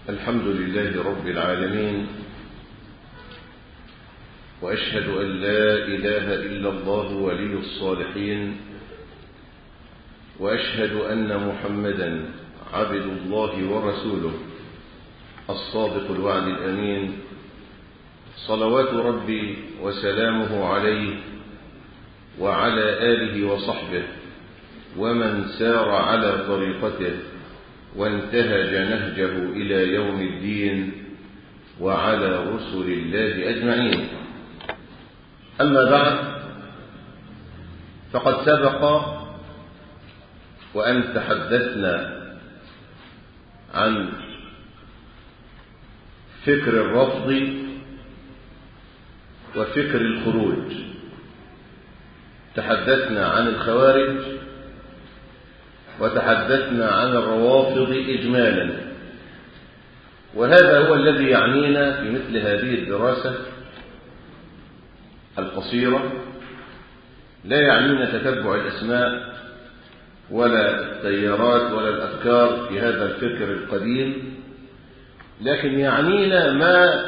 الحمد لله رب العالمين وأشهد أن لا إله إلا الله ولي الصالحين وأشهد أن محمدا عبد الله ورسوله الصادق الوعد الأمين صلوات ربي وسلامه عليه وعلى آله وصحبه ومن سار على طريقته وانتهج نهجه إلى يوم الدين وعلى رسل الله أجمعين أما بعد فقد سبق وأن تحدثنا عن فكر الرفض وفكر الخروج تحدثنا عن الخوارج وتحدثنا عن الروافض إجمالا وهذا هو الذي يعنينا في مثل هذه الدراسة القصيرة لا يعنينا تتبع الأسماء ولا التيارات ولا الأفكار في هذا الفكر القديم لكن يعنينا ما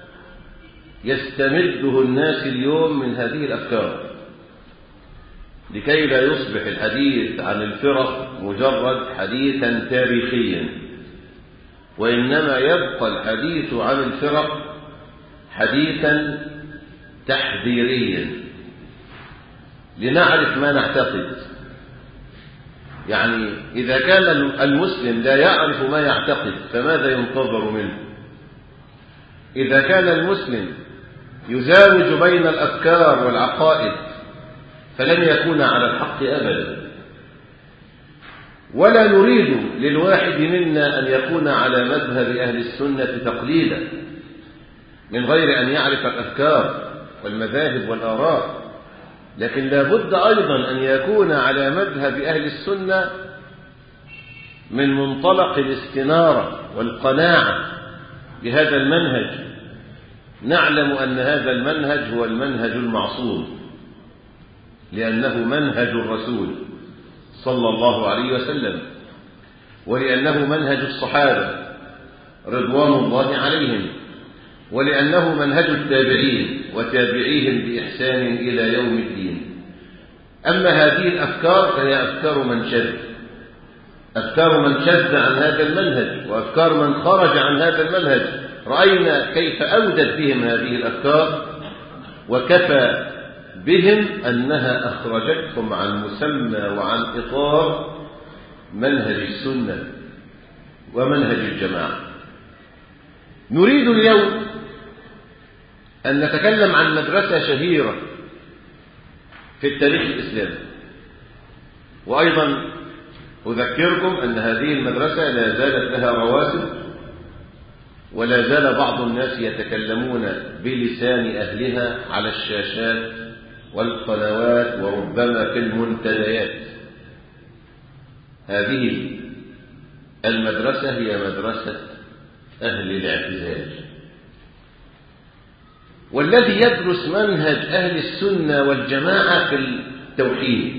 يستمده الناس اليوم من هذه الأفكار لكي لا يصبح الحديث عن الفرق مجرد حديثا تاريخيا وإنما يبقى الحديث عن الفرق حديثا تحذيريا لنعرف ما نعتقد يعني إذا كان المسلم لا يعرف ما يعتقد فماذا ينتظر منه إذا كان المسلم يزاوج بين الأفكار والعقائد فلن يكون على الحق أبدا ولا نريد للواحد منا أن يكون على مذهب أهل السنة تقليدا من غير أن يعرف الأفكار والمذاهب والآراء لكن لا بد أيضا أن يكون على مذهب أهل السنة من منطلق الاستنارة والقناعة بهذا المنهج نعلم أن هذا المنهج هو المنهج المعصوم لأنه منهج الرسول صلى الله عليه وسلم ولأنه منهج الصحابة رضوان الله عليهم ولأنه منهج التابعين وتابعيهم بإحسان إلى يوم الدين أما هذه الأفكار فهي أفكار من شذ أفكار من شذ عن هذا المنهج وأفكار من خرج عن هذا المنهج رأينا كيف أودت بهم هذه الأفكار وكفى بهم أنها أخرجتهم عن مسمى وعن إطار منهج السنة ومنهج الجماعة نريد اليوم أن نتكلم عن مدرسة شهيرة في التاريخ الإسلامي وأيضا أذكركم أن هذه المدرسة لا زالت لها رواسب ولا زال بعض الناس يتكلمون بلسان أهلها على الشاشات والقنوات وربما في المنتديات هذه المدرسة هي مدرسة أهل الاعتزال والذي يدرس منهج أهل السنة والجماعة في التوحيد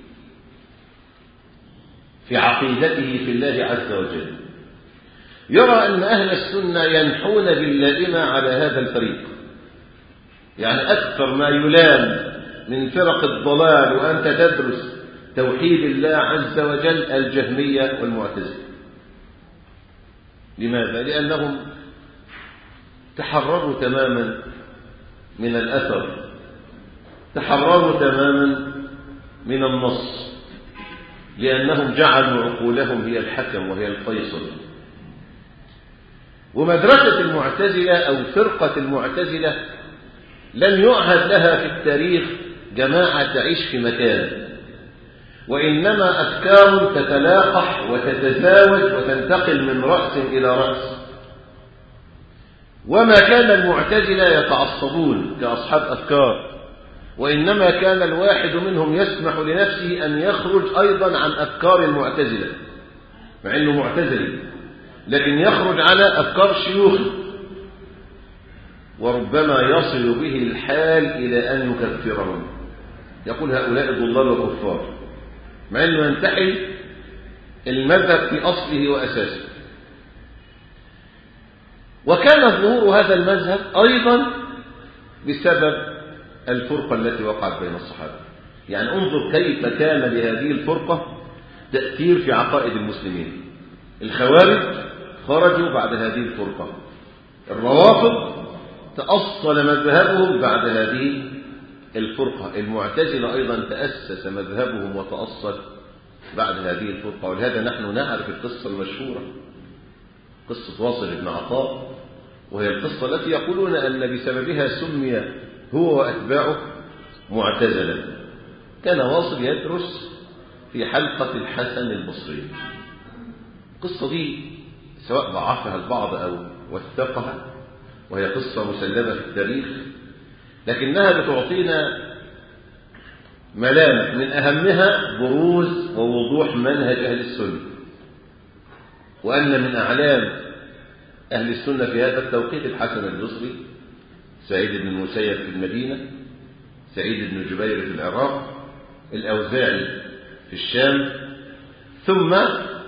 في عقيدته في الله عز وجل يرى أن أهل السنة ينحون باللائمة على هذا الفريق يعني أكثر ما يلام من فرق الضلال وأنت تدرس توحيد الله عز وجل الجهمية والمعتزلة لماذا؟ لأنهم تحرروا تماما من الأثر تحرروا تماما من النص لأنهم جعلوا عقولهم هي الحكم وهي الفيصل ومدرسة المعتزلة أو فرقة المعتزلة لم يعهد لها في التاريخ جماعة تعيش في مكان وإنما أفكار تتلاقح وتتزاوج وتنتقل من رأس إلى رأس وما كان المعتزلة يتعصبون كأصحاب أفكار وإنما كان الواحد منهم يسمح لنفسه أن يخرج أيضا عن أفكار المعتزلة مع أنه معتزلي لكن يخرج على أفكار شيوخه وربما يصل به الحال إلى أن يكفرهم يقول هؤلاء ضلال وكفار مع أنه ينتحل المذهب في أصله وأساسه وكان ظهور هذا المذهب أيضا بسبب الفرقة التي وقعت بين الصحابة يعني انظر كيف كان لهذه الفرقة تأثير في عقائد المسلمين الخوارج خرجوا بعد هذه الفرقة الروافض تأصل مذهبهم بعد هذه الفرقة المعتزلة أيضا تأسس مذهبهم وتأصل بعد هذه الفرقة ولهذا نحن نعرف القصة المشهورة قصة واصل بن عطاء وهي القصة التي يقولون أن بسببها سمي هو وأتباعه معتزلا كان واصل يدرس في حلقة الحسن البصري القصة دي سواء ضعفها البعض أو وثقها وهي قصة مسلمة في التاريخ لكنها بتعطينا ملامح من أهمها بروز ووضوح منهج أهل السنة وأن من أعلام أهل السنة في هذا التوقيت الحسن البصري سعيد بن المسيب في المدينة سعيد بن جبير في العراق الأوزاعي في الشام ثم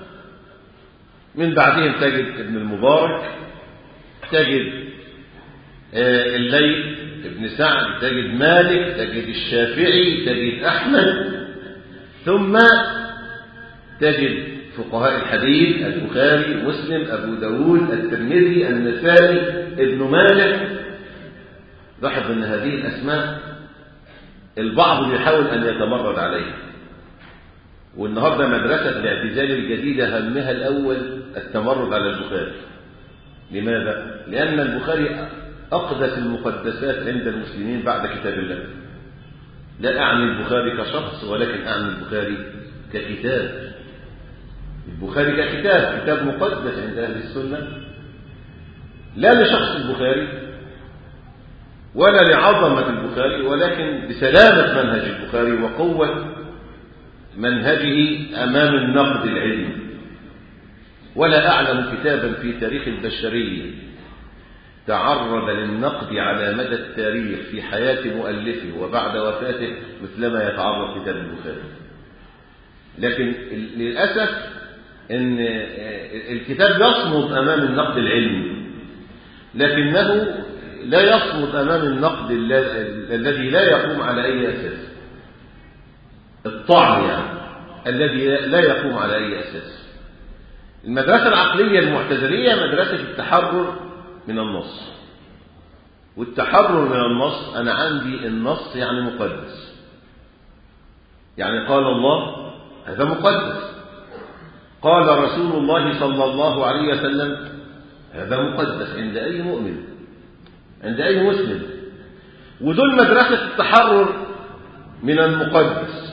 من بعدهم تجد ابن المبارك تجد الليل ابن سعد تجد مالك تجد الشافعي تجد أحمد ثم تجد فقهاء الحديث البخاري مسلم أبو داود الترمذي النسائي ابن مالك لاحظ أن هذه الأسماء البعض يحاول أن يتمرد عليها والنهاردة مدرسة الاعتزال الجديدة همها الأول التمرد على البخاري لماذا؟ لأن البخاري أقدس المقدسات عند المسلمين بعد كتاب الله لا أعني البخاري كشخص ولكن أعني البخاري ككتاب البخاري ككتاب كتاب مقدس عند أهل السنة لا لشخص البخاري ولا لعظمة البخاري ولكن بسلامة منهج البخاري وقوة منهجه أمام النقد العلمي ولا أعلم كتابا في تاريخ البشرية تعرض للنقد على مدى التاريخ في حياة مؤلفه وبعد وفاته مثلما يتعرض كتاب البخاري لكن للأسف أن الكتاب يصمد أمام النقد العلمي لكنه لا يصمد أمام النقد الذي لا يقوم على أي أساس الطعن يعني الذي لا يقوم على أي أساس المدرسة العقلية المعتزلية مدرسة التحرر من النص والتحرر من النص أنا عندي النص يعني مقدس يعني قال الله هذا مقدس قال رسول الله صلى الله عليه وسلم هذا مقدس عند أي مؤمن عند أي مسلم ودول مدرسة التحرر من المقدس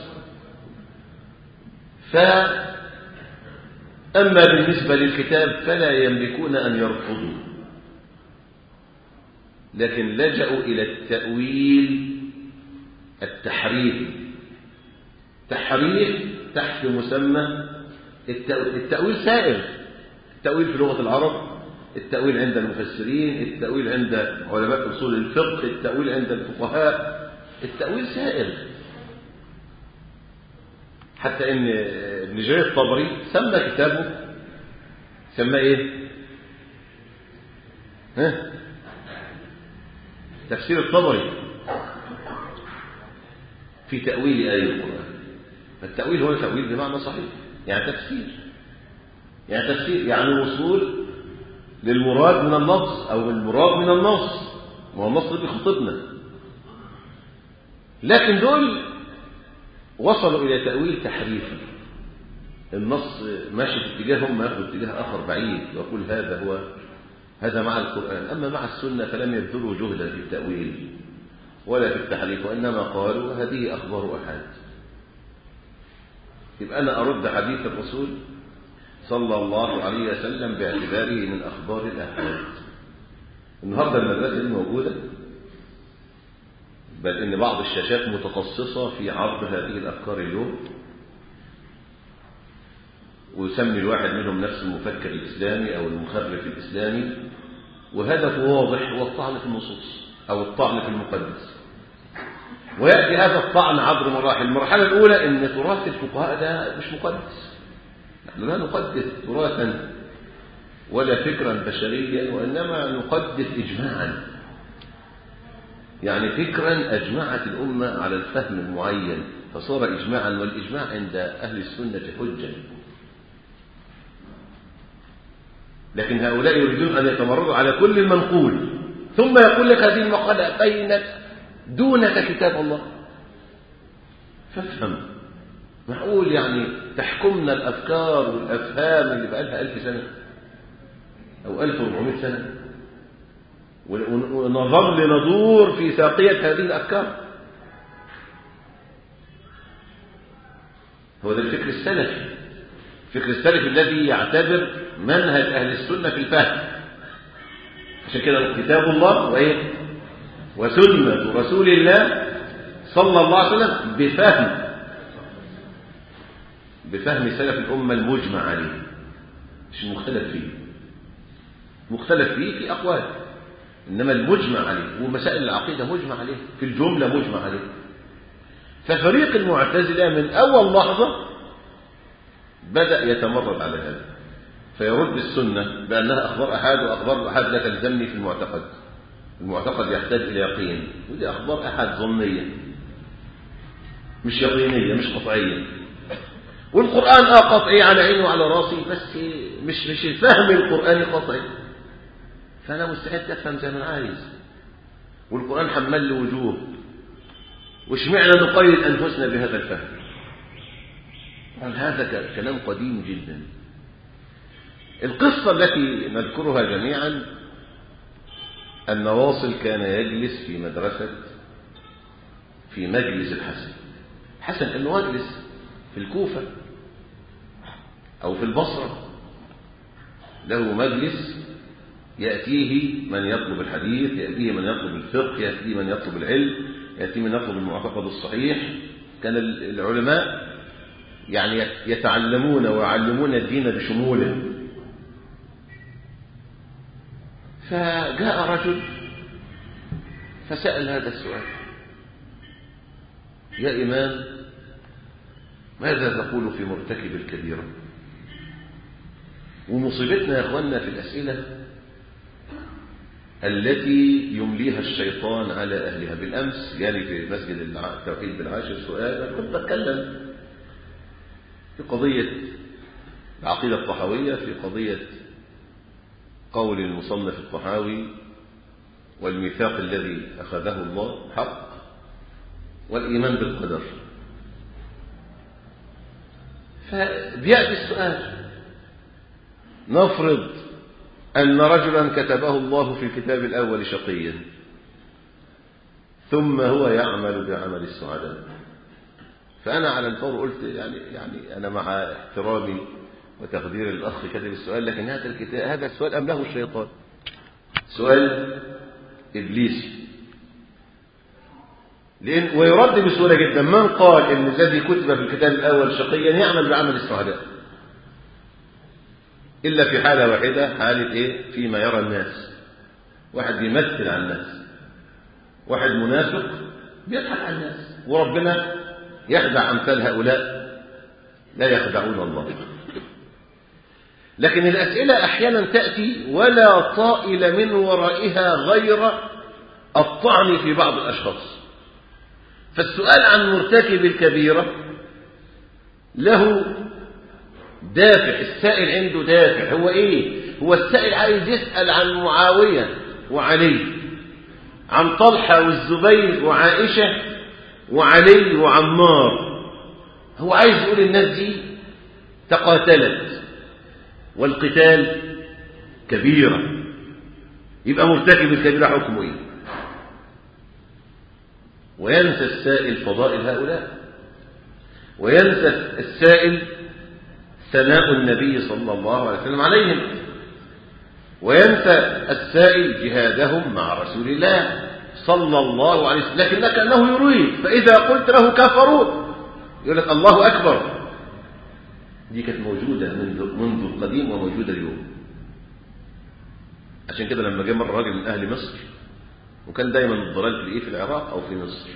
فأما بالنسبة للكتاب فلا يملكون أن يرفضوا لكن لجأوا إلى التأويل التحريف تحريف تحت مسمى التأويل, التأويل سائر التأويل في لغة العرب التأويل عند المفسرين التأويل عند علماء أصول الفقه التأويل عند الفقهاء التأويل سائر حتى ان ابن جرير الطبري سمى كتابه سماه ايه ها تفسير الطبري في تأويل آية القرآن التأويل هو تأويل بمعنى صحيح يعني تفسير يعني تفسير يعني وصول للمراد من اللفظ أو المراد من النص ما النص اللي بيخطبنا لكن دول وصلوا إلى تأويل تحريفي النص ماشي في اتجاههم ما ياخذ اتجاه آخر بعيد ويقول هذا هو هذا مع القرآن أما مع السنة فلم يبذلوا جهدا في التأويل ولا في التحريف وإنما قالوا هذه أخبار أحد يبقى أنا أرد حديث الرسول صلى الله عليه وسلم باعتباره من أخبار الأحاد النهاردة المدرسة دي موجودة بل إن بعض الشاشات متخصصة في عرض هذه الأفكار اليوم ويسمي الواحد منهم نفس المفكر الإسلامي أو المخرف الإسلامي وهدفه واضح هو الطعن في النصوص أو الطعن في المقدس ويأتي هذا الطعن عبر مراحل المرحلة الأولى أن تراث الفقهاء ده مش مقدس نحن لا نقدس تراثا ولا فكرا بشريا وإنما نقدس إجماعا يعني فكرا أجمعت الأمة على الفهم المعين فصار إجماعا والإجماع عند أهل السنة حجة لكن هؤلاء يريدون أن يتمردوا على كل المنقول ثم يقول لك هذه المقالة بينك دونك كتاب الله فافهم معقول يعني تحكمنا الأفكار والأفهام اللي بقى لها ألف سنة أو ألف واربعمائة سنة ونظل ندور في ساقية هذه الأفكار هو ده الفكر السلفي الفكر السلفي الذي يعتبر منهج أهل السنة في الفهم عشان كده كتاب الله وإيه وسنة رسول الله صلى الله عليه وسلم بفهم بفهم سلف الأمة المجمع عليه مش المختلف فيه مختلف فيه في أقوال إنما المجمع عليه ومسائل العقيدة مجمع عليه في الجملة مجمع عليه ففريق المعتزلة من أول لحظة بدأ يتمرد على هذا فيرد السنة بأنها أخبار أحد وأخبار الأحد لا تلزمني في المعتقد المعتقد يحتاج إلى يقين ودي أخبار أحد ظنية مش يقينية مش قطعية والقرآن اه قطعي على عيني وعلى راسي بس مش مش الفهم القرآني قطعي فأنا مستعد أفهم زي ما أنا عايز والقرآن حمل لي وجوه واشمعنا نقيد أنفسنا بهذا الفهم هذا كلام قديم جدا القصة التي نذكرها جميعا أن واصل كان يجلس في مدرسة في مجلس الحسن حسن أنه يجلس في الكوفة أو في البصرة له مجلس يأتيه من يطلب الحديث يأتيه من يطلب الفقه يأتيه من يطلب العلم يأتيه من يطلب المعتقد الصحيح كان العلماء يعني يتعلمون ويعلمون الدين بشموله فجاء رجل فسأل هذا السؤال يا إمام ماذا تقول في مرتكب الكبيرة ومصيبتنا يا أخواننا في الأسئلة التي يمليها الشيطان على أهلها بالأمس جالي في مسجد التوحيد بالعاشر سؤال كنت بتكلم في قضية العقيدة الطحاوية في قضية قول المصنف الطحاوي والميثاق الذي أخذه الله حق والإيمان بالقدر فبيأتي السؤال نفرض أن رجلا كتبه الله في الكتاب الأول شقيا ثم هو يعمل بعمل السعداء فأنا على الفور قلت يعني يعني أنا مع احترامي وتقدير الأخ كتب السؤال لكن هذا الكتاب هذا السؤال أمله الشيطان سؤال إبليسي لأن ويرد بسهولة جدا من قال إن الذي كتب في الكتاب الأول شقيا يعمل بعمل السعداء إلا في حالة واحدة حالة إيه فيما يرى الناس واحد بيمثل على الناس واحد منافق بيضحك على الناس وربنا يخدع أمثال هؤلاء لا يخدعون الله لكن الأسئلة أحيانا تأتي ولا طائل من ورائها غير الطعن في بعض الأشخاص فالسؤال عن مرتكب الكبيرة له دافع السائل عنده دافع هو ايه هو السائل عايز يسأل عن معاوية وعلي عن طلحة والزبير وعائشة وعلي وعمار هو عايز يقول الناس دي تقاتلت والقتال كبيرة يبقى مرتكب الكبيرة حكمه ايه وينسى السائل فضائل هؤلاء وينسى السائل ثناء النبي صلى الله عليه وسلم عليهم وينسى السائل جهادهم مع رسول الله صلى الله عليه وسلم لكن كأنه يريد فإذا قلت له كفروا يقول لك الله أكبر دي كانت موجودة منذ, منذ القديم وموجودة اليوم عشان كده لما جه مرة راجل من أهل مصر وكان دايما الضلال تلاقيه في العراق أو في مصر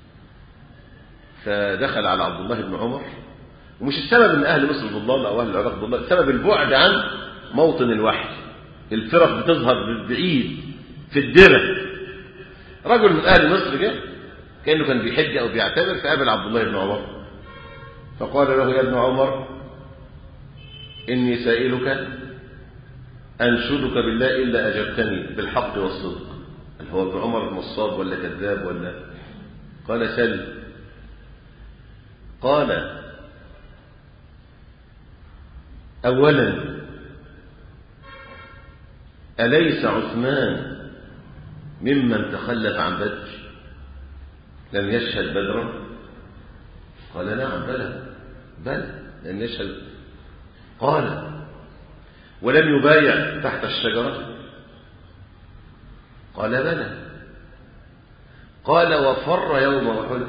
فدخل على عبد الله بن عمر ومش السبب ان اهل مصر ضلال او اهل العراق ضلال سبب البعد عن موطن الوحي الفرق بتظهر بعيد في الدرة رجل من أهل مصر جه كأنه كان بيحج أو بيعتبر فقابل عبد الله بن عمر فقال له يا ابن عمر إني سائلك أنشدك بالله إلا أجبتني بالحق والصدق هل هو ابن عمر نصاب ولا كذاب ولا قال سل قال أولا أليس عثمان ممن تخلف عن بدر لم يشهد بدرا قال نعم بلى بلى لم يشهد قال ولم يبايع تحت الشجرة قال بلى قال وفر يوم أحد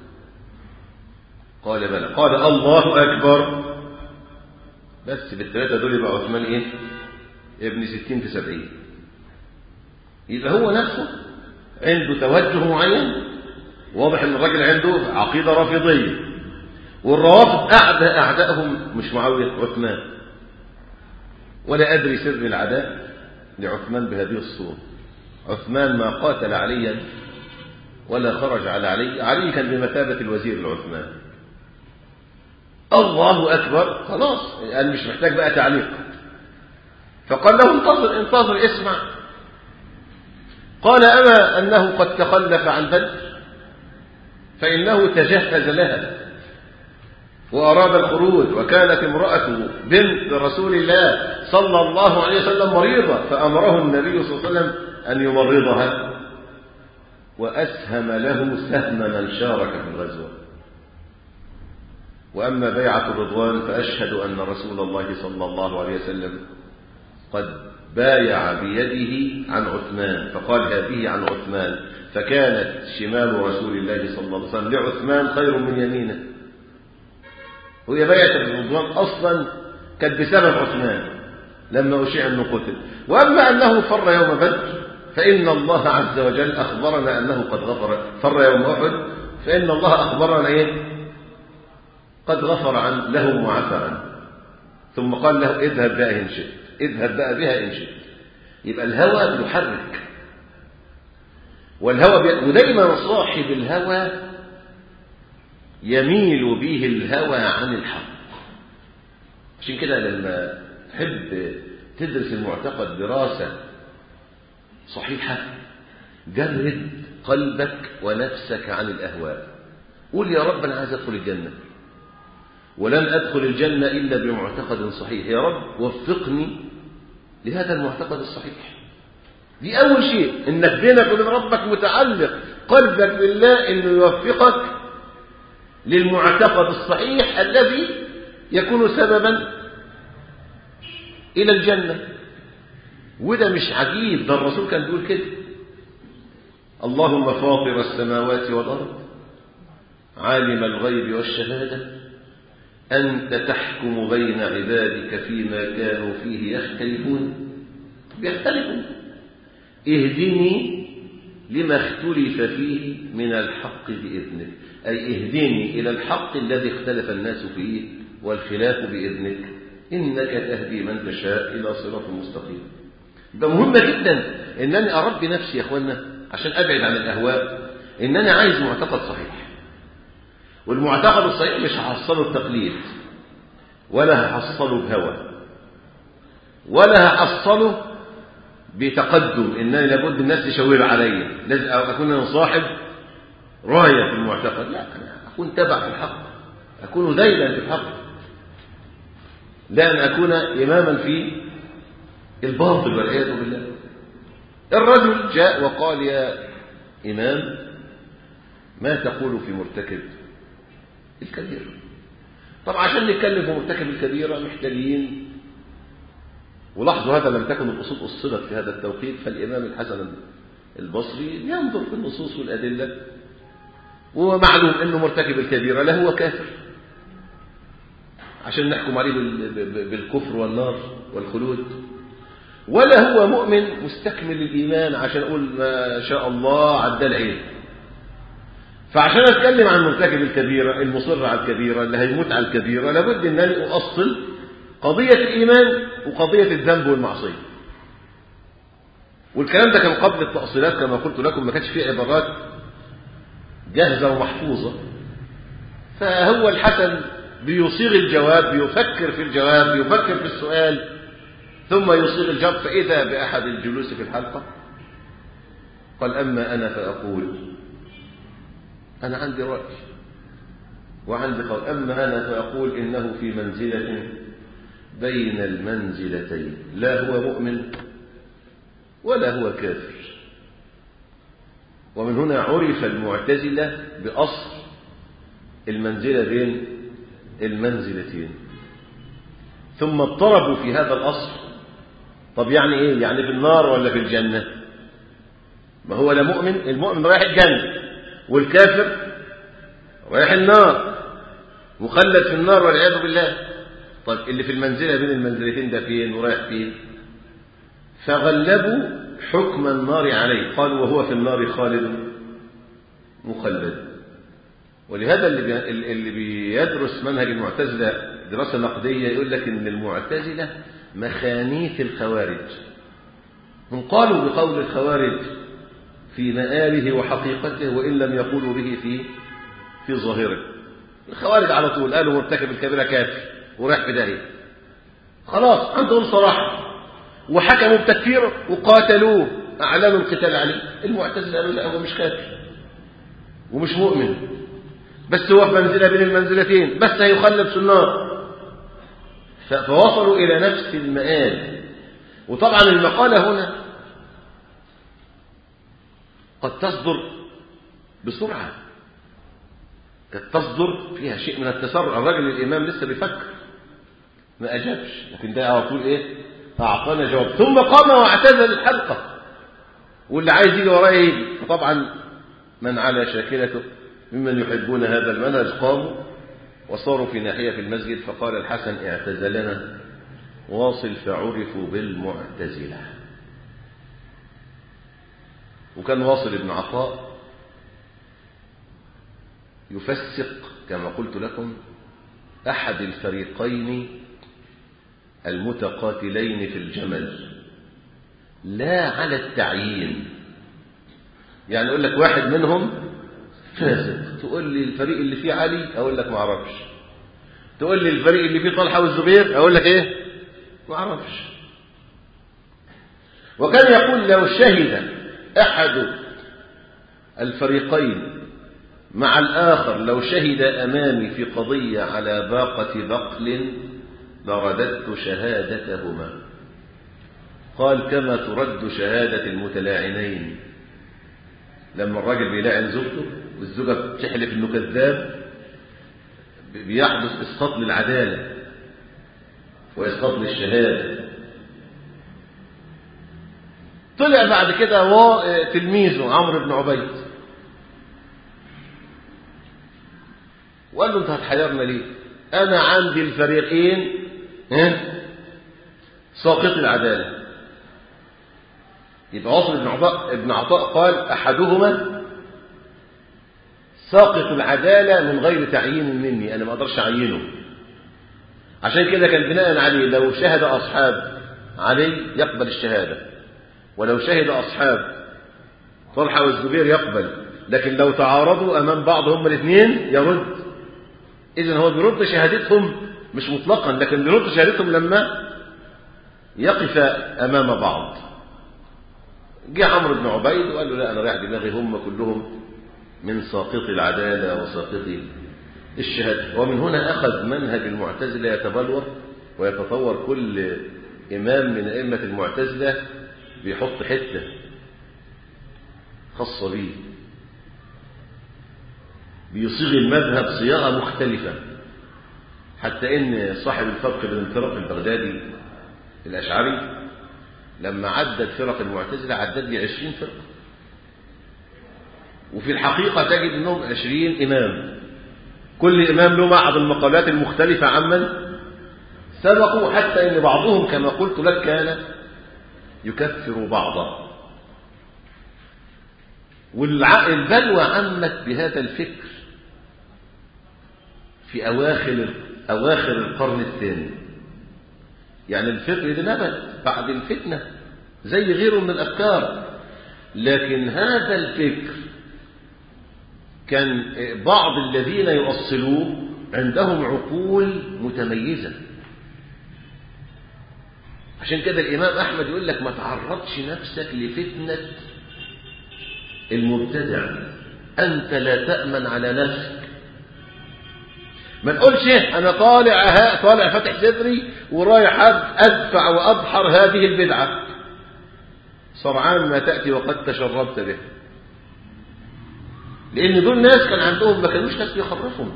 قال بلى قال الله أكبر بس بالثلاثة دول يبقى عثمان إيه ابن ستين في سبعين يبقى هو نفسه عنده توجه معين واضح ان الراجل عنده عقيدة رافضية والروافض أعدى أعدائهم مش معاوية عثمان ولا أدري سر العداء لعثمان بهذه الصورة عثمان ما قاتل عليا ولا خرج على علي علي كان بمثابة الوزير لعثمان الله أكبر خلاص يعني مش محتاج بقى تعليق فقال له انتظر انتظر اسمع قال أما أنه قد تخلف عن بدر فإنه تجهز لها وأراد الخروج وكانت امرأته بنت رسول الله صلى الله عليه وسلم مريضة فأمره النبي صلى الله عليه وسلم أن يمرضها وأسهم له سهم من شارك في الغزوة وأما بيعة الرضوان فأشهد أن رسول الله صلى الله عليه وسلم قد بايع بيده عن عثمان فقال هذه عن عثمان فكانت شمال رسول الله صلى الله عليه وسلم لعثمان خير من يمينه وهي بيعة الرضوان أصلا كانت بسبب عثمان لما أشيع أنه قتل وأما أنه فر يوم بدر فإن الله عز وجل أخبرنا أنه قد غفر فر يوم أحد فإن الله أخبرنا إيه قد غفر عن لهم وعفى عنه ثم قال له اذهب بها إن شئت اذهب بقى بها إن شئت يبقى الهوى يحرك والهوى بي... ودايما صاحب الهوى يميل به الهوى عن الحق عشان كده لما تحب تدرس المعتقد دراسة صحيحة جرد قلبك ونفسك عن الأهواء قول يا رب أنا عايز أدخل الجنة ولن أدخل الجنة إلا بمعتقد صحيح يا رب وفقني لهذا المعتقد الصحيح دي أول شيء إنك بينك وبين ربك متعلق قلبك بالله إنه يوفقك للمعتقد الصحيح الذي يكون سببا إلى الجنة وده مش عجيب ده الرسول كان بيقول كده اللهم فاطر السماوات والأرض عالم الغيب والشهادة أنت تحكم بين عبادك فيما كانوا فيه يختلفون بيختلفوا اهدني لما اختلف فيه من الحق بإذنك أي اهدني إلى الحق الذي اختلف الناس فيه والخلاف بإذنك إنك تهدي من تشاء إلى صراط مستقيم ده مهم جدا إنني أربي نفسي يا أخوانا عشان أبعد عن الأهواء إن أنا عايز معتقد صحيح والمعتقد الصحيح مش هحصله بتقليد ولا هحصله بهوى ولا هحصله بتقدم انني لابد الناس تشاور علي لازم اكون انا صاحب رايه في المعتقد لا انا اكون تبع في الحق اكون ذيلا في الحق لا ان اكون اماما في الباطل والعياذ بالله الرجل جاء وقال يا امام ما تقول في مرتكب الكبيرة طبعا عشان نتكلم في مرتكب الكبيرة محتاجين ولاحظوا هذا لم تكن الأصول أصلت في هذا التوقيت فالإمام الحسن البصري ينظر في النصوص والأدلة ومعلوم أنه مرتكب الكبيرة لا هو كافر عشان نحكم عليه بالكفر والنار والخلود ولا هو مؤمن مستكمل الإيمان عشان أقول ما شاء الله عدى العين فعشان أتكلم عن مرتكب الكبيرة المصر على الكبيرة اللي هيموت على الكبيرة لابد أنني أؤصل قضية الإيمان وقضية الذنب والمعصية والكلام ده كان قبل التأصيلات كما قلت لكم ما كانش فيه عبارات جاهزة ومحفوظة فهو الحسن بيصيغ الجواب بيفكر في الجواب بيفكر في السؤال ثم يصيغ الجواب فإذا بأحد الجلوس في الحلقة قال أما أنا فأقول أنا عندي رأي وعندي قول أما أنا فأقول إنه في منزلة بين المنزلتين لا هو مؤمن ولا هو كافر ومن هنا عرف المعتزلة بأصل المنزلة بين المنزلتين ثم اضطربوا في هذا الأصل طب يعني إيه يعني في النار ولا في الجنة ما هو لا مؤمن المؤمن رايح الجنة والكافر رايح النار مخلد في النار والعياذ بالله طيب اللي في المنزلة بين المنزلتين ده فين ورايح فين فغلبوا حكم النار عليه قالوا وهو في النار خالد مخلد ولهذا اللي بي... اللي بيدرس منهج المعتزلة دراسة نقدية يقول لك ان المعتزلة مخانيث الخوارج هم قالوا بقول الخوارج في مآله وحقيقته وإن لم يقولوا به في في ظاهره الخوارج على طول قالوا مرتكب الكبيرة كافر ورايح في داهية خلاص عندهم صراحة وحكموا بتكفيره وقاتلوه أعلنوا القتال عليه المعتزلة قالوا لا هو مش كافر ومش مؤمن بس هو في منزلة بين المنزلتين بس هيخلد في النار فوصلوا إلى نفس المآل وطبعا المقالة هنا قد تصدر بسرعة قد تصدر فيها شيء من التسرع الراجل الإمام لسه بيفكر ما أجابش لكن ده على طول إيه أعطانا جواب ثم قام واعتزل الحلقة واللي عايز يجي وراه يجي فطبعا من على شاكلته ممن يحبون هذا المنهج قاموا وصاروا في ناحية المسجد فقال الحسن اعتزلنا واصل فعرفوا بالمعتزلة وكان واصل ابن عطاء يفسق كما قلت لكم أحد الفريقين المتقاتلين في الجمل لا على التعيين يعني يقول لك واحد منهم فاسق تقول لي الفريق اللي فيه علي اقول لك ما اعرفش تقول لي الفريق اللي فيه طلحه والزبير اقول لك ايه ما اعرفش وكان يقول لو شهد احد الفريقين مع الاخر لو شهد امامي في قضيه على باقه بقل لرددت شهادتهما قال كما ترد شهاده المتلاعنين لما الراجل بيلاعن زوجته والزوجة بتحلف انه كذاب بيحدث اسقاط للعدالة واسقاط للشهادة طلع بعد كده هو تلميذه عمرو بن عبيد وقال له انت هتحيرنا ليه انا عندي الفريقين ساقط العدالة يبقى واصل ابن عطاء ابن عطاء قال احدهما ساقط العدالة من غير تعيين مني أنا ما أقدرش أعينه عشان كده كان بناء عليه لو شهد أصحاب علي يقبل الشهادة ولو شهد أصحاب طلحة والزبير يقبل لكن لو تعارضوا أمام بعض هم الاثنين يرد إذا هو بيرد شهادتهم مش مطلقا لكن بيرد شهادتهم لما يقف أمام بعض جه عمرو بن عبيد وقال له لا أنا رايح دماغي هم كلهم من ساقط العدالة وساقط الشهادة ومن هنا أخذ منهج المعتزلة يتبلور ويتطور كل إمام من أئمة المعتزلة بيحط حتة خاصة به بيصيغ المذهب صياغة مختلفة حتى إن صاحب الفرق بين الفرق البغدادي الأشعري لما عدد فرق المعتزلة عدد لي عشرين فرقة وفي الحقيقة تجد أنهم عشرين إمام كل إمام له بعض المقالات المختلفة عمن سبقوا حتى أن بعضهم كما قلت لك كان يكفر بعضا والبلوى عمت بهذا الفكر في أواخر أواخر القرن الثاني يعني الفكر ده نبت بعد الفتنة زي غيره من الأفكار لكن هذا الفكر كان بعض الذين يؤصلوه عندهم عقول متميزة عشان كده الإمام أحمد يقول لك ما تعرضش نفسك لفتنة المبتدع أنت لا تأمن على نفسك ما نقولش أنا طالع ها طالع فاتح صدري ورايح أدفع وأبحر هذه البدعة سرعان ما تأتي وقد تشربت به لأن دول ناس كان عندهم ما كانوش ناس بيخرفهم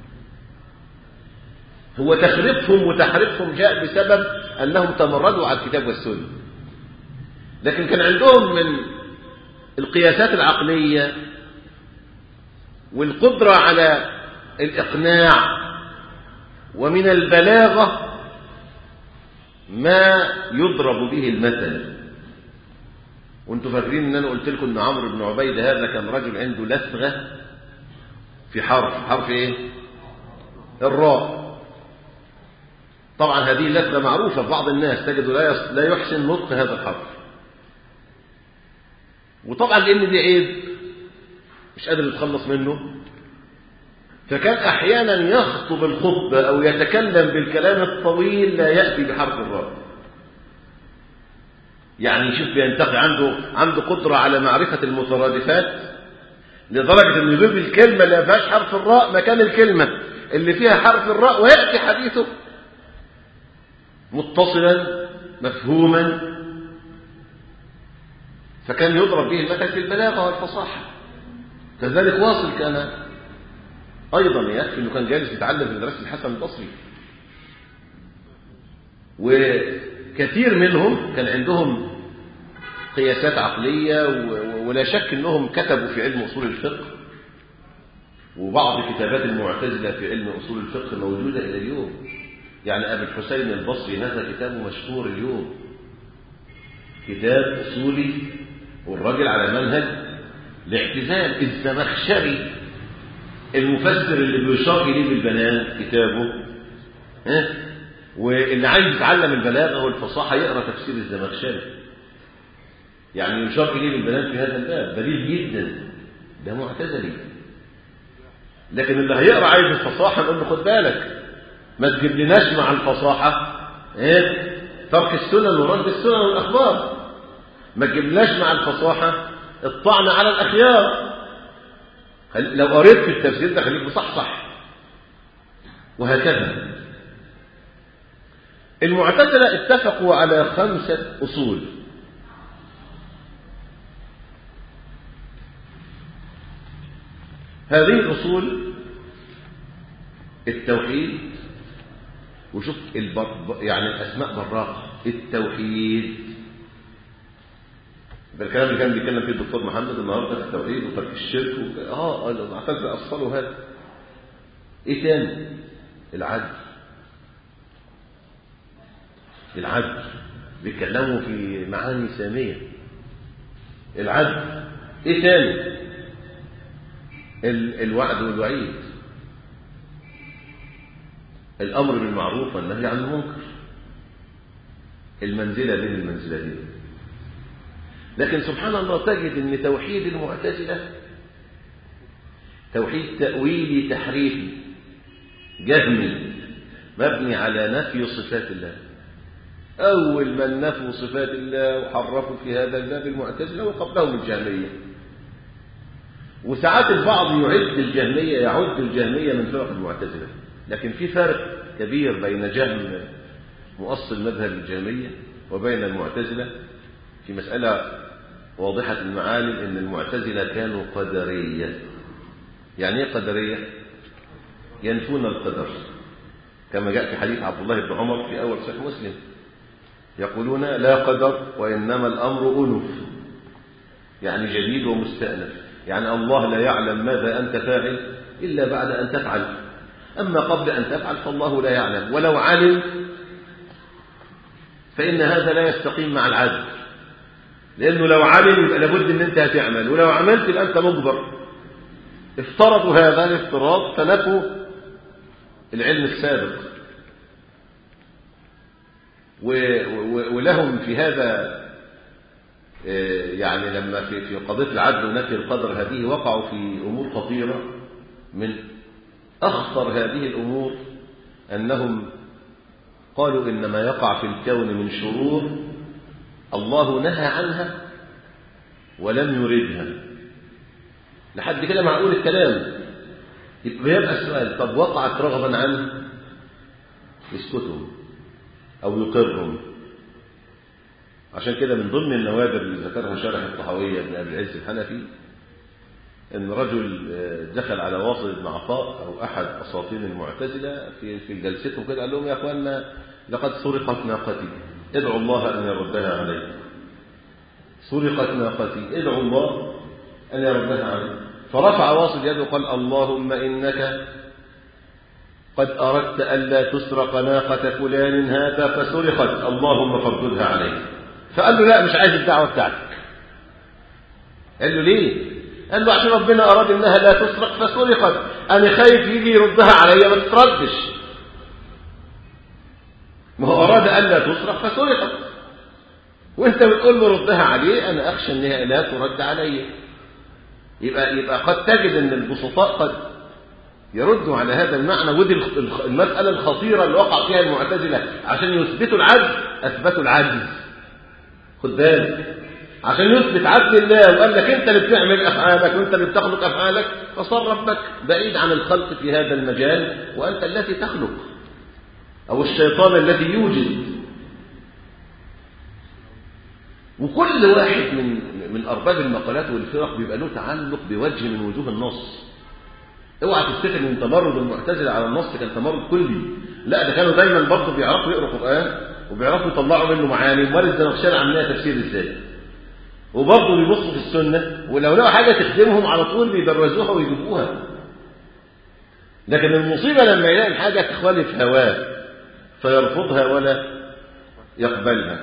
هو تخريفهم وتحريفهم جاء بسبب أنهم تمردوا على الكتاب والسنة لكن كان عندهم من القياسات العقلية والقدرة على الإقناع ومن البلاغة ما يضرب به المثل وانتم فاكرين ان انا قلت لكم ان عمرو بن عبيد هذا كان رجل عنده لثغه في حرف حرف ايه الراء طبعا هذه اللثغه معروفه بعض الناس تجد لا لا يحسن نطق هذا الحرف وطبعا لان دي عيب مش قادر يتخلص منه فكان احيانا يخطب الخطبه او يتكلم بالكلام الطويل لا ياتي بحرف الراء يعني شوف بينتقي عنده عنده قدرة على معرفة المترادفات لدرجة انه يجيب الكلمة اللي ما فيهاش حرف الراء مكان الكلمة اللي فيها حرف الراء ويأتي حديثه متصلا مفهوما فكان يضرب به المثل في البلاغة والفصاحة كذلك واصل كان أيضا يكفي أنه كان جالس يتعلم في مدرسة الحسن البصري وكثير منهم كان عندهم قياسات عقلية ولا شك أنهم كتبوا في علم أصول الفقه وبعض كتابات المعتزلة في علم أصول الفقه موجودة إلى اليوم يعني أبي الحسين البصري هذا كتابه مشهور اليوم كتاب أصولي والراجل على منهج الاعتزال الزمخشري المفسر اللي بيشار إليه بالبنان كتابه ها واللي عايز يتعلم البلاغة والفصاحة يقرأ تفسير الزمخشري يعني يشار إليه بالبنان في هذا الباب بليغ جدا ده معتزلي لكن اللي هيقرأ عايز الفصاحة نقول له خد بالك ما تجيب لناش مع الفصاحة ايه ترك السنن ورد السنن والأخبار ما تجيبناش مع الفصاحة الطعن على الأخيار لو قريت في التفسير ده خليك مصحصح وهكذا المعتزلة اتفقوا على خمسة أصول هذه الأصول التوحيد وشوف البر... يعني الأسماء براقة التوحيد ده الكلام اللي كان بيتكلم فيه الدكتور محمد النهارده في التوحيد وترك الشرك و... اه المعتزله اصلوا هذا ايه تاني العدل العدل بيتكلموا في معاني ساميه العدل ايه تاني ال... الوعد والوعيد الامر بالمعروف والنهي عن المنكر المنزله بين المنزلتين لكن سبحان الله تجد ان توحيد المعتزله توحيد تاويلي تحريفي جهمي مبني على نفي صفات الله اول من نفوا صفات الله وحرفوا في هذا الباب المعتزله وقبلهم الجهميه وساعات البعض يعد الجهميه يعد الجهميه من فرق المعتزله لكن في فرق كبير بين جهم مؤصل مذهب الجهميه وبين المعتزله في مسألة واضحة المعالم أن المعتزلة كانوا قدرية يعني ايه قدرية ينفون القدر كما جاء في حديث عبد الله بن عمر في أول صحيح مسلم يقولون لا قدر وإنما الأمر أنف يعني جديد ومستأنف يعني الله لا يعلم ماذا أنت فاعل إلا بعد أن تفعل أما قبل أن تفعل فالله لا يعلم ولو علم فإن هذا لا يستقيم مع العدل لأنه لو علم يبقى لابد أن أنت هتعمل ولو عملت يبقى أنت مجبر افترضوا هذا الافتراض فنفوا العلم السابق و و ولهم في هذا يعني لما في في قضية العدل ونفي القدر هذه وقعوا في أمور خطيرة من أخطر هذه الأمور أنهم قالوا إن ما يقع في الكون من شرور الله نهى عنها ولم يردها لحد كده معقول الكلام يبقى يبقى السؤال طب وقعت رغبا عنه يسكتهم أو يقرهم عشان كده من ضمن النوادر اللي ذكرها شارح الطحاوية بن أبي العز الحنفي ان رجل دخل على واصل بن عطاء او احد اساطين المعتزله في في جلسته كده قال لهم يا اخوانا لقد سرقت ناقتي ادعوا الله ان يردها علي سرقت ناقتي ادعوا الله ان يردها علي فرفع واصل يده وقال اللهم انك قد اردت الا تسرق ناقه فلان هذا فسرقت اللهم فرددها علي فقال له لا مش عايز الدعوه بتاعتك قال له ليه قال له عشان ربنا أراد إنها لا تسرق فسرقت أنا خايف يجي يردها عليا ما تتردش ما هو أراد أن لا تسرق فسرقت وأنت بتقول له ردها عليه أنا أخشى إنها لا ترد علي يبقى يبقى قد تجد إن البسطاء قد يردوا على هذا المعنى ودي المسألة الخطيرة اللي وقع فيها المعتزلة عشان يثبتوا العجز أثبتوا العجز خد بالك عشان يثبت عدل الله وقال لك انت اللي بتعمل افعالك وانت اللي بتخلق افعالك فصار ربك بعيد عن الخلق في هذا المجال وانت التي تخلق او الشيطان الذي يوجد وكل واحد من من ارباب المقالات والفرق بيبقى له تعلق بوجه من وجوه النص اوعى تفتكر ان تمرد المعتزله على النص كان تمرد كلي لا ده كانوا دايما برضه بيعرفوا يقروا قران وبيعرفوا يطلعوا منه معاني امال الزمخشري عاملينها تفسير ازاي وبرضه بيبصوا في السنة ولو لقوا حاجة تخدمهم على طول بيدرسوها ويجيبوها لكن المصيبة لما يلاقي الحاجة تخالف هواه فيرفضها ولا يقبلها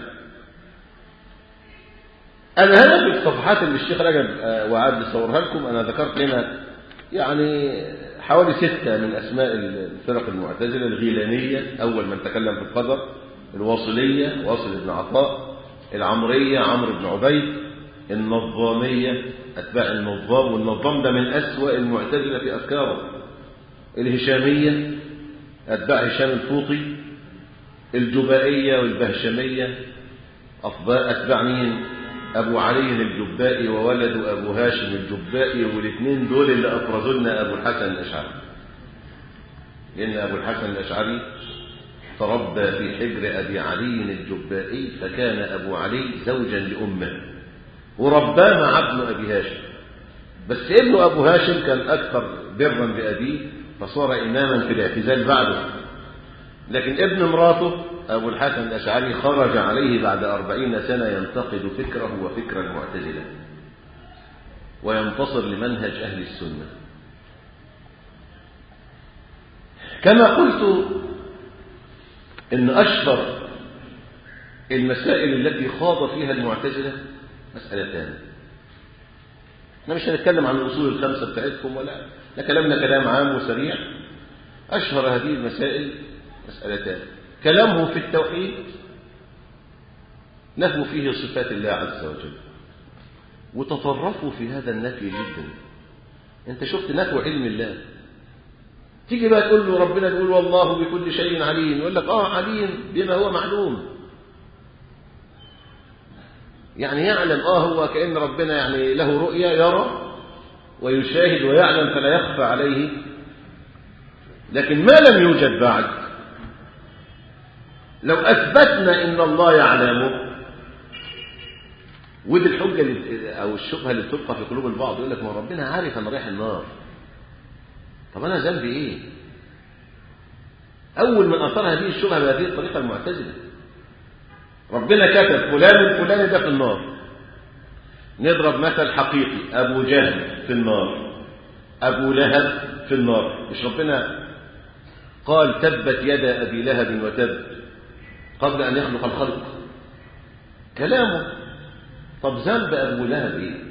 أنا هنا في الصفحات اللي الشيخ رجب وعاد بيصورها لكم أنا ذكرت هنا يعني حوالي ستة من أسماء الفرق المعتزلة الغيلانية أول من تكلم في القدر الواصلية واصل بن عطاء العمرية عمرو بن عبيد النظامية أتباع النظام والنظام ده من أسوأ المعتزلة في أفكاره الهشامية أتباع هشام الفوطي الجبائية والبهشمية أتباع مين أبو علي الجبائي وولد أبو هاشم الجبائي والاثنين دول اللي أفرزوا لنا أبو الحسن الأشعري لأن أبو الحسن الأشعري تربى في حجر أبي علي الجبائي فكان أبو علي زوجا لأمه ورباه مع ابن أبي هاشم بس ابن أبو هاشم كان أكثر برا بأبيه فصار إماما في الاعتزال بعده لكن ابن مراته أبو الحسن الأشعري خرج عليه بعد أربعين سنة ينتقد فكره وفكر المعتزلة وينتصر لمنهج أهل السنة كما قلت إن أشهر المسائل التي خاض فيها المعتزلة مسألتان احنا مش هنتكلم عن الأصول الخمسة بتاعتكم ولا ده كلامنا كلام عام وسريع أشهر هذه المسائل مسألتان كلامه في التوحيد نفوا فيه صفات الله عز وجل وتطرفوا في هذا النفي جدا انت شفت نفي علم الله تيجي بقى تقول له ربنا يقول والله بكل شيء عليم يقول لك اه عليم بما هو معلوم يعني يعلم اه هو كأن ربنا يعني له رؤية يرى ويشاهد ويعلم فلا يخفى عليه لكن ما لم يوجد بعد لو أثبتنا إن الله يعلمه ودي الحجة اللي أو الشبهة اللي بتبقى في قلوب البعض يقول لك ما ربنا عارف أنا رايح النار طب أنا ذنبي إيه؟ أول من أثار هذه الشبهة بهذه الطريقة المعتزلة ربنا كتب فلان الفلاني ده في النار نضرب مثل حقيقي أبو جهل في النار أبو لهب في النار مش ربنا قال تبت يد أبي لهب وتب قبل أن يخلق الخلق كلامه طب ذنب أبو لهب إيه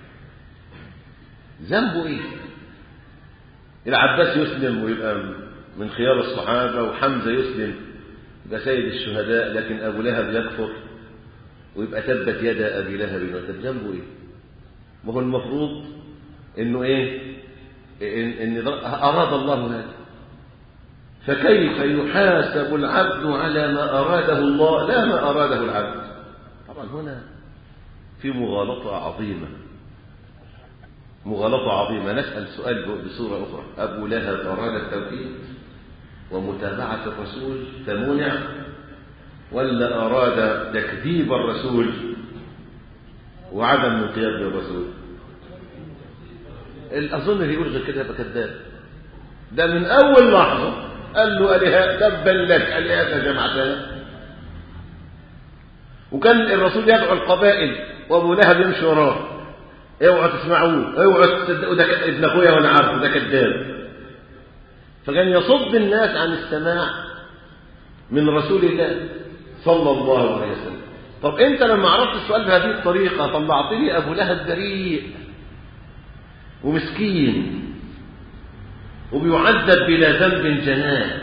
ذنبه إيه العباس يسلم ويبقى من خيار الصحابة وحمزة يسلم يبقى سيد الشهداء لكن أبو لهب يكفر ويبقى تبت يد أبي لهب وتب جنبه إيه ما هو المفروض إنه إيه إن, إن أراد الله هذا فكيف يحاسب العبد على ما أراده الله لا ما أراده العبد طبعا هنا في مغالطة عظيمة مغالطة عظيمة نسأل سؤال بصورة أخرى أبو لهب أراد التوحيد ومتابعة الرسول فمنع ولا أراد تكذيب الرسول وعدم انقياد للرسول أظن اللي يقول غير كده يبقى كذاب ده من أول لحظة قال له ألها تبا لك ألها جمعتها وكان الرسول يدعو القبائل وأبو لهب يمشي وراه اوعوا تسمعوه اوعوا تصدقوا ده ابن اخويا وانا عارفه ده كذاب فكان يصد الناس عن السماع من رسول الله صلى الله عليه وسلم طب انت لما عرفت السؤال بهذه الطريقه طلعت لي ابو لهب بريء ومسكين وبيعذب بلا ذنب جناه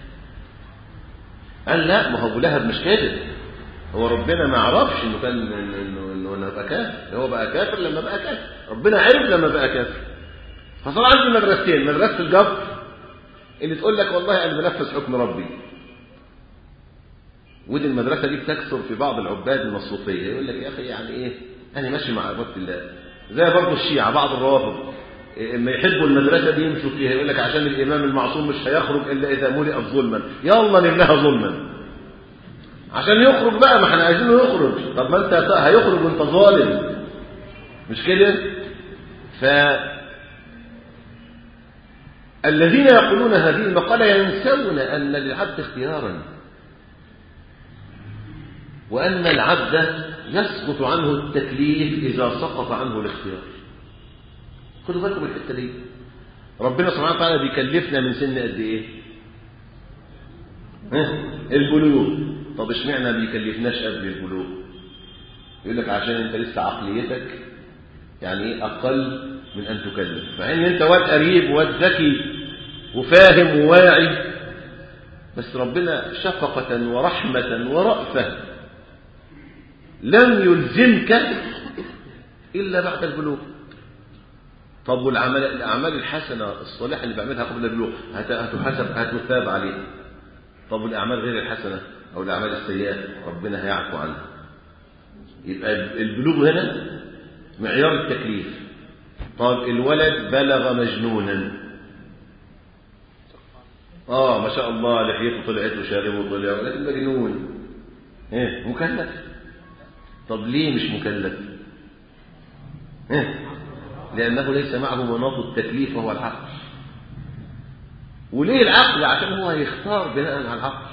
قال لا ما هو ابو لهب مش كده هو ربنا ما عرفش انه كان انه انه انه بقى كافر هو بقى كافر لما بقى كافر ربنا عرف لما بقى كافر فصار عندي مدرستين مدرسه الجبر اللي تقول لك والله انا بنفذ حكم ربي ودي المدرسه دي بتكثر في بعض العباد من الصوفيه يقول لك يا اخي يعني ايه انا ماشي مع عباده الله زي برضه الشيعه بعض الروافض اما يحبوا المدرسه دي يمشوا فيها يقول لك عشان الامام المعصوم مش هيخرج الا اذا ملئت ظلما يلا نملاها ظلما عشان يخرج بقى ما احنا عايزينه يخرج طب ما انت هيخرج وانت ظالم مش كده ف الذين يقولون هذه المقالة ينسون أن للعبد اختيارا وأن العبد يسقط عنه التكليف إذا سقط عنه الاختيار خدوا بالكم الحتة دي ربنا سبحانه وتعالى بيكلفنا من سن قد إيه البلوغ طب اشمعنى بيكلفناش قبل البلوغ يقول لك عشان انت لسه عقليتك يعني ايه اقل من ان تكلف مع ان انت واد قريب واد ذكي وفاهم وواعي بس ربنا شفقة ورحمة ورأفة لم يلزمك إلا بعد البلوغ طب والعمل الأعمال الحسنة الصالحة اللي بعملها قبل البلوغ هتحاسب هتثاب عليها طب والأعمال غير الحسنة أو الأعمال السيئة ربنا هيعفو عنها يبقى البلوغ هنا معيار التكليف طب الولد بلغ مجنونا اه ما شاء الله لحيته طلعت وشاربه طلع ولكن مجنون ايه مكلف طب ليه مش مكلف ايه لانه ليس معه مناط التكليف وهو العقل وليه العقل عشان هو هيختار بناء على العقل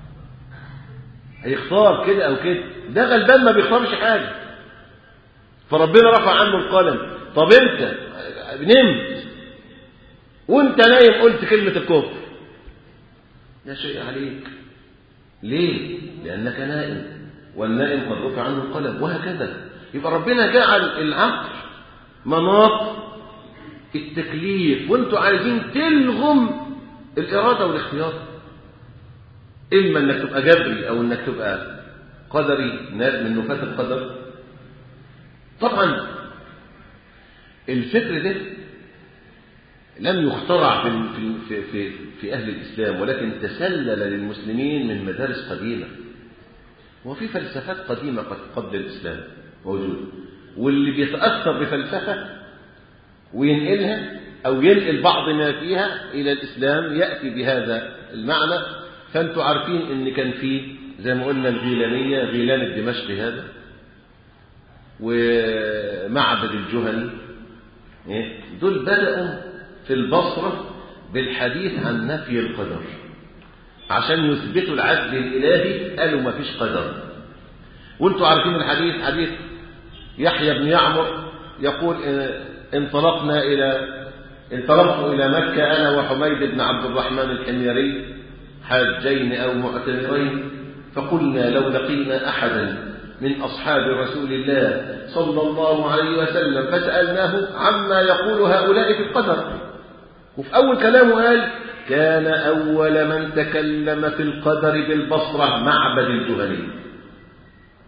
هيختار كده او كده ده غلبان ما بيختارش حاجه فربنا رفع عنه القلم طب انت نمت وانت نايم قلت كلمه الكفر لا شيء عليك ليه لانك نائم والنائم قد رفع عنه القلم وهكذا يبقى ربنا جعل العقل مناط التكليف وانتوا عايزين تلغم الاراده والاختيار اما انك تبقى جبري او انك تبقى قدري من نفاة القدر طبعا الفكر ده لم يخترع في في في في اهل الاسلام ولكن تسلل للمسلمين من مدارس قديمه وفي فلسفات قديمه قد قبل الاسلام موجوده واللي بيتاثر بفلسفه وينقلها او ينقل بعض ما فيها الى الاسلام ياتي بهذا المعنى فانتوا عارفين ان كان في زي ما قلنا الغيلانيه غيلان الدمشقي هذا ومعبد الجهني دول بدأوا في البصرة بالحديث عن نفي القدر عشان يثبتوا العدل الإلهي قالوا ما فيش قدر وانتوا عارفين الحديث حديث يحيى بن يعمر يقول انطلقنا إلى انطلقت إلى مكة أنا وحميد بن عبد الرحمن الحميري حاجين أو معتمرين فقلنا لو لقينا أحدا من أصحاب رسول الله صلى الله عليه وسلم فسألناه عما يقول هؤلاء في القدر وفي أول كلامه قال كان أول من تكلم في القدر بالبصرة معبد الجهني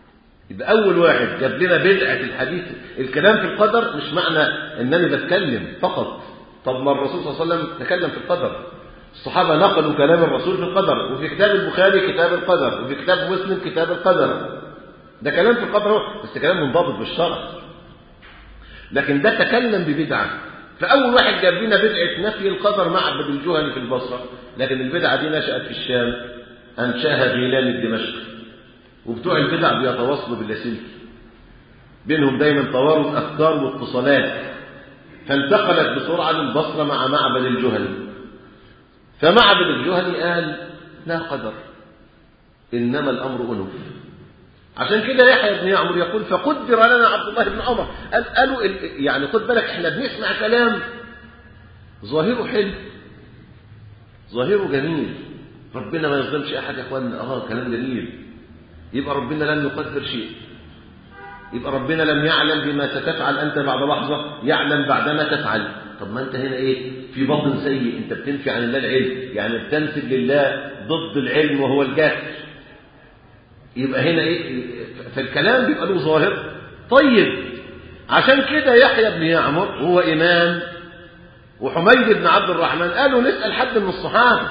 يبقى أول واحد جاب لنا بدعة الحديث الكلام في القدر مش معنى أنني بتكلم فقط طب ما الرسول صلى الله عليه وسلم تكلم في القدر الصحابة نقلوا كلام الرسول في القدر وفي كتاب البخاري كتاب القدر وفي كتاب مسلم كتاب القدر ده كلام في القدر هو بس كلام منضبط بالشرع لكن ده تكلم ببدعة فأول واحد جاب لنا بدعة نفي القدر معبد الجهني في البصرة لكن البدعة دي نشأت في الشام أنشاها غيلان الدمشق وبتوع البدع بيتواصلوا باللاسلكي بينهم دايما توارد أفكار واتصالات فانتقلت بسرعة للبصرة مع معبد الجهني فمعبد الجهني قال لا قدر إنما الأمر أنف عشان كده يحيى بن يعمر يقول فقدر لنا عبد الله بن عمر قال قالوا يعني خد بالك احنا بنسمع كلام ظاهره حلو ظاهره جميل ربنا ما يظلمش احد يا اخوانا اه كلام جميل يبقى ربنا لم يقدر شيء يبقى ربنا لم يعلم بما ستفعل انت بعد لحظه يعلم بعدما تفعل طب ما انت هنا ايه في باطن سيء انت بتنفي عن الله العلم يعني بتنسب لله ضد العلم وهو الجهل يبقى هنا ايه فالكلام بيبقى له ظاهر طيب عشان كده يحيى بن يعمر هو امام وحميد بن عبد الرحمن قالوا نسال حد من الصحابه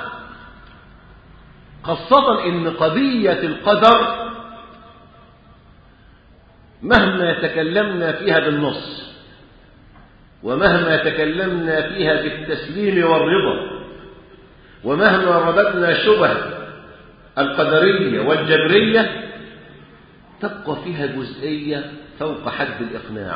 خاصه ان قضيه القدر مهما تكلمنا فيها بالنص ومهما تكلمنا فيها بالتسليم والرضا ومهما رددنا شبه القدرية والجبرية تبقى فيها جزئية فوق حد الإقناع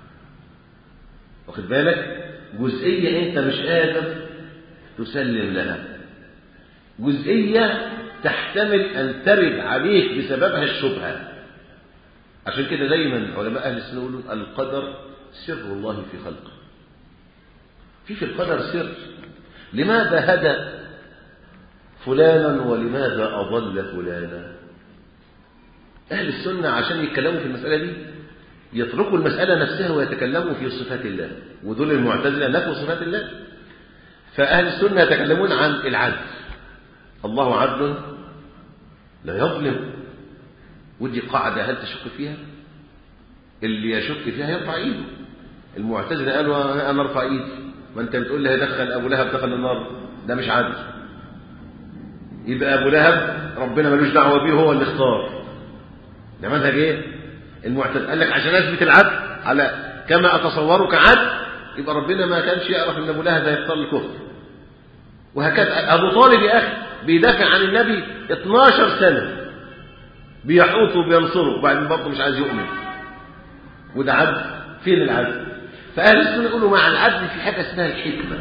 واخد بالك جزئية أنت مش قادر تسلم لها جزئية تحتمل أن ترد عليك بسببها الشبهة عشان كده دايما علماء أهل السنة يقولون القدر سر الله في خلقه في في القدر سر لماذا هدى فلانا ولماذا أضل فلانا أهل السنة عشان يتكلموا في المسألة دي يتركوا المسألة نفسها ويتكلموا في صفات الله ودول المعتزلة نفوا صفات الله فأهل السنة يتكلمون عن العدل الله عدل لا يظلم ودي قاعدة هل تشك فيها اللي يشك فيها يرفع ايده المعتزلة قالوا أنا أرفع إيدي ما أنت بتقول لي هدخل أبو لهب دخل النار ده مش عادل يبقى أبو لهب ربنا ملوش دعوة بيه هو اللي اختار ده منهج إيه؟ المعتزلة قال لك عشان أثبت العدل على كما أتصوره كعدل يبقى ربنا ما كانش يعرف إن أبو لهب هيختار الكفر وهكذا أبو طالب يا أخي بيدافع عن النبي 12 سنة بيحوطه وبينصره وبعدين برضه مش عايز يؤمن وده عدل فين العدل فأهل السنة يقولوا مع العدل في حاجة اسمها الحكمة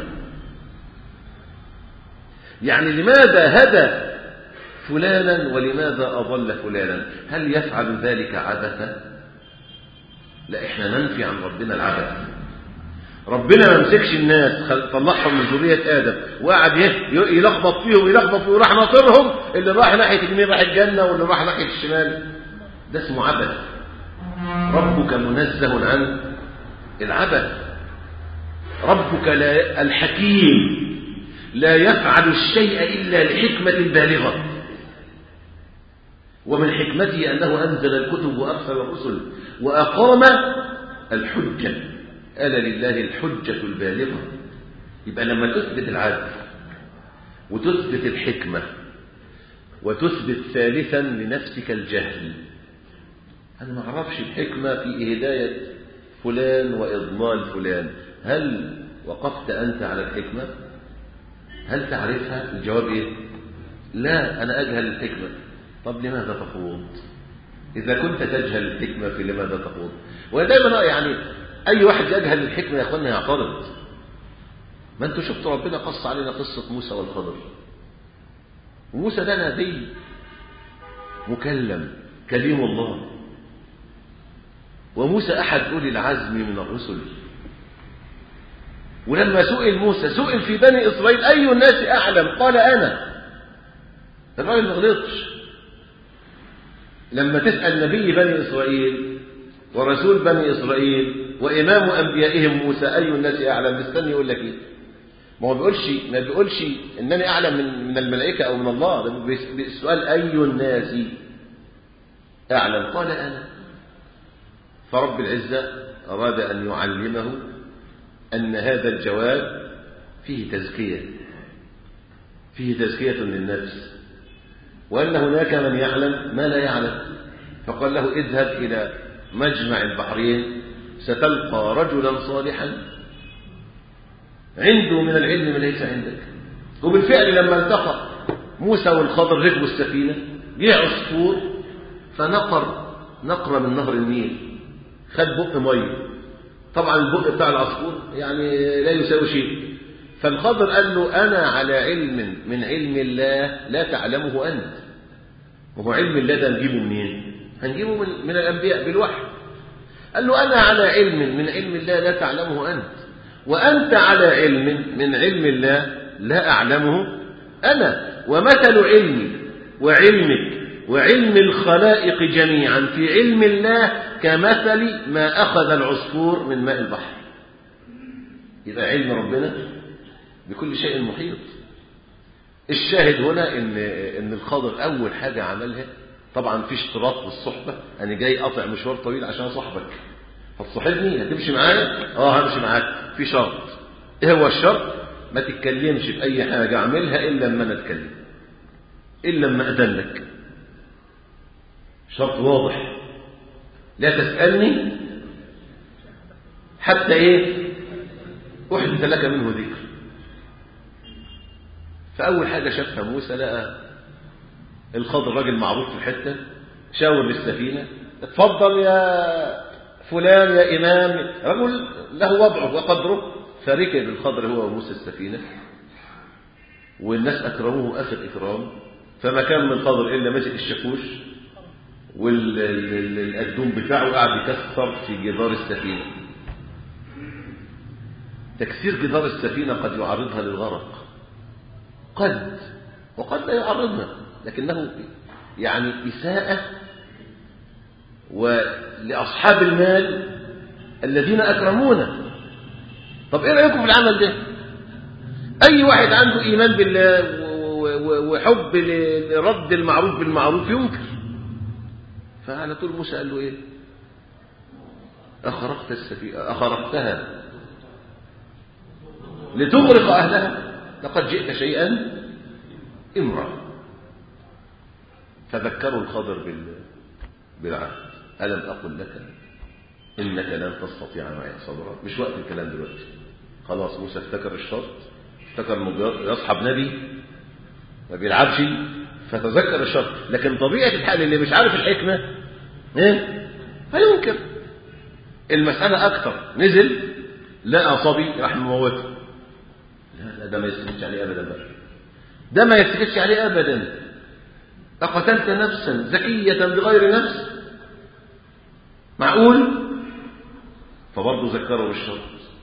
يعني لماذا هدى فلانا ولماذا أضل فلانا هل يفعل ذلك عبثا لا احنا ننفي عن ربنا العبث ربنا ما مسكش الناس طلعهم من ذرية آدم وقعد يلخبط فيهم ويلخبط فيهم وراح ناطرهم اللي راح ناحية اليمين راح الجنة واللي راح ناحية الشمال ده اسمه عبث ربك منزه عن العبث ربك لا الحكيم لا يفعل الشيء إلا لحكمة بالغة ومن حكمته أنه أنزل الكتب وأرسل الرسل وأقام الحجة ألا لله الحجة البالغة يبقى لما تثبت العدل وتثبت الحكمة وتثبت ثالثا لنفسك الجهل أنا ما أعرفش الحكمة في هداية فلان وإضلال فلان هل وقفت أنت على الحكمة هل تعرفها الجواب إيه لا أنا أجهل الحكمة طب لماذا تخوض إذا كنت تجهل الحكمة في لماذا تخوض ودائما يعني أي واحد يجهل الحكمة يا أخوانا يعترض ما أنتوا شفتوا ربنا قص علينا قصة موسى والخضر وموسى ده نبي مكلم كليم الله وموسى أحد أولي العزم من الرسل ولما سئل موسى سئل في بني إسرائيل أي الناس أعلم قال أنا الراجل ما غلطش لما تسأل نبي بني إسرائيل ورسول بني إسرائيل وإمام أنبيائهم موسى أي الناس أعلم مستني يقول لك إيه ما هو بيقولش ما بيقولش إنني أعلم من من الملائكة أو من الله ده السؤال أي الناس أعلم قال أنا فرب العزة أراد أن يعلمه أن هذا الجواب فيه تزكية فيه تزكية للنفس وأن هناك من يعلم ما لا يعلم فقال له اذهب إلى مجمع البحرين ستلقى رجلا صالحا عنده من العلم ما ليس عندك وبالفعل لما التقى موسى والخضر ركبوا السفينة جه عصفور فنقر نقرة من نهر النيل خد بق مية طبعا البق بتاع العصفور يعني لا يساوي شيء فالخضر قال له أنا على علم من علم الله لا تعلمه أنت وهو علم الله ده نجيبه منين هنجيبه من, من الأنبياء بالوحي قال له أنا على علم من علم الله لا تعلمه أنت وأنت على علم من علم الله لا أعلمه أنا ومثل علمي وعلمك وعلم الخلائق جميعا في علم الله كمثل ما أخذ العصفور من ماء البحر إذا علم ربنا بكل شيء محيط الشاهد هنا إن, إن الخضر أول حاجة عملها طبعا في اشتراط بالصحبة أنا جاي أقطع مشوار طويل عشان صاحبك هتصاحبني هتمشي معايا اه همشي معاك في شرط ايه هو الشرط ما تتكلمش في اي حاجة اعملها الا لما انا اتكلم الا لما اذن لك شرط واضح لا تسألني حتى ايه احدث لك منه ذكر فاول حاجة شافها موسى لقى الخضر راجل معروف في الحتة شاور للسفينة اتفضل يا فلان يا إمام رجل له وضعه وقدره فركب الخضر هو وموسى السفينة والناس أكرموه آخر إكرام فما كان من الخضر إلا مسك الشاكوش والقدوم بتاعه قاعد يكسر في جدار السفينة تكسير جدار السفينة قد يعرضها للغرق قد وقد لا يعرضها لكنه يعني إساءة ولأصحاب المال الذين أكرمونا طب إيه رأيكم في العمل ده أي واحد عنده إيمان بالله وحب لرد المعروف بالمعروف ينكر فعلى طول موسى قال له إيه أخرقت السفينة أخرقتها لتغرق أهلها لقد جئت شيئا امرأ فذكروا الخضر بال... بالعهد ألم أقل لك إنك لن تستطيع معي صبرا مش وقت الكلام دلوقتي خلاص موسى افتكر الشرط افتكر انه يصحب نبي ما بيلعبش فتذكر الشرط لكن طبيعة الحال اللي مش عارف الحكمة ايه هينكر المسألة أكثر نزل لقى صبي راح مموته لا لا ده ما يستفدش عليه أبدا بقى ده ما يستفدش عليه أبدا أقتلت نفسا زكية بغير نفس معقول فبرضه ذكروا بالشرط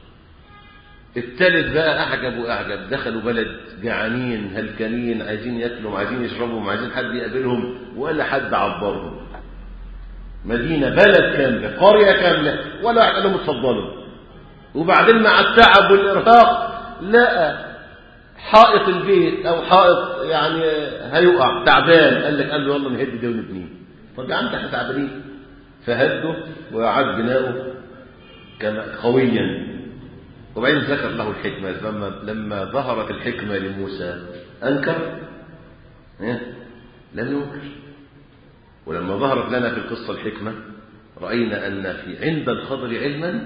التالت بقى أعجب وأعجب دخلوا بلد جعانين هلكانين عايزين ياكلوا عايزين يشربوا عايزين حد يقابلهم ولا حد عبرهم مدينة بلد كاملة قرية كاملة ولا واحد قال لهم اتفضلوا وبعدين مع التعب والإرهاق لقى حائط البيت أو حائط يعني هيقع تعبان قال لك قال له يلا نهد ده ونبنيه طب يا عم احنا تعبانين فهده وأعاد بناؤه كان قويا وبعدين ذكر له الحكمة لما, لما ظهرت الحكمة لموسى أنكر إيه؟ لم ينكر ولما ظهرت لنا في القصة الحكمة رأينا أن في عند الخضر علما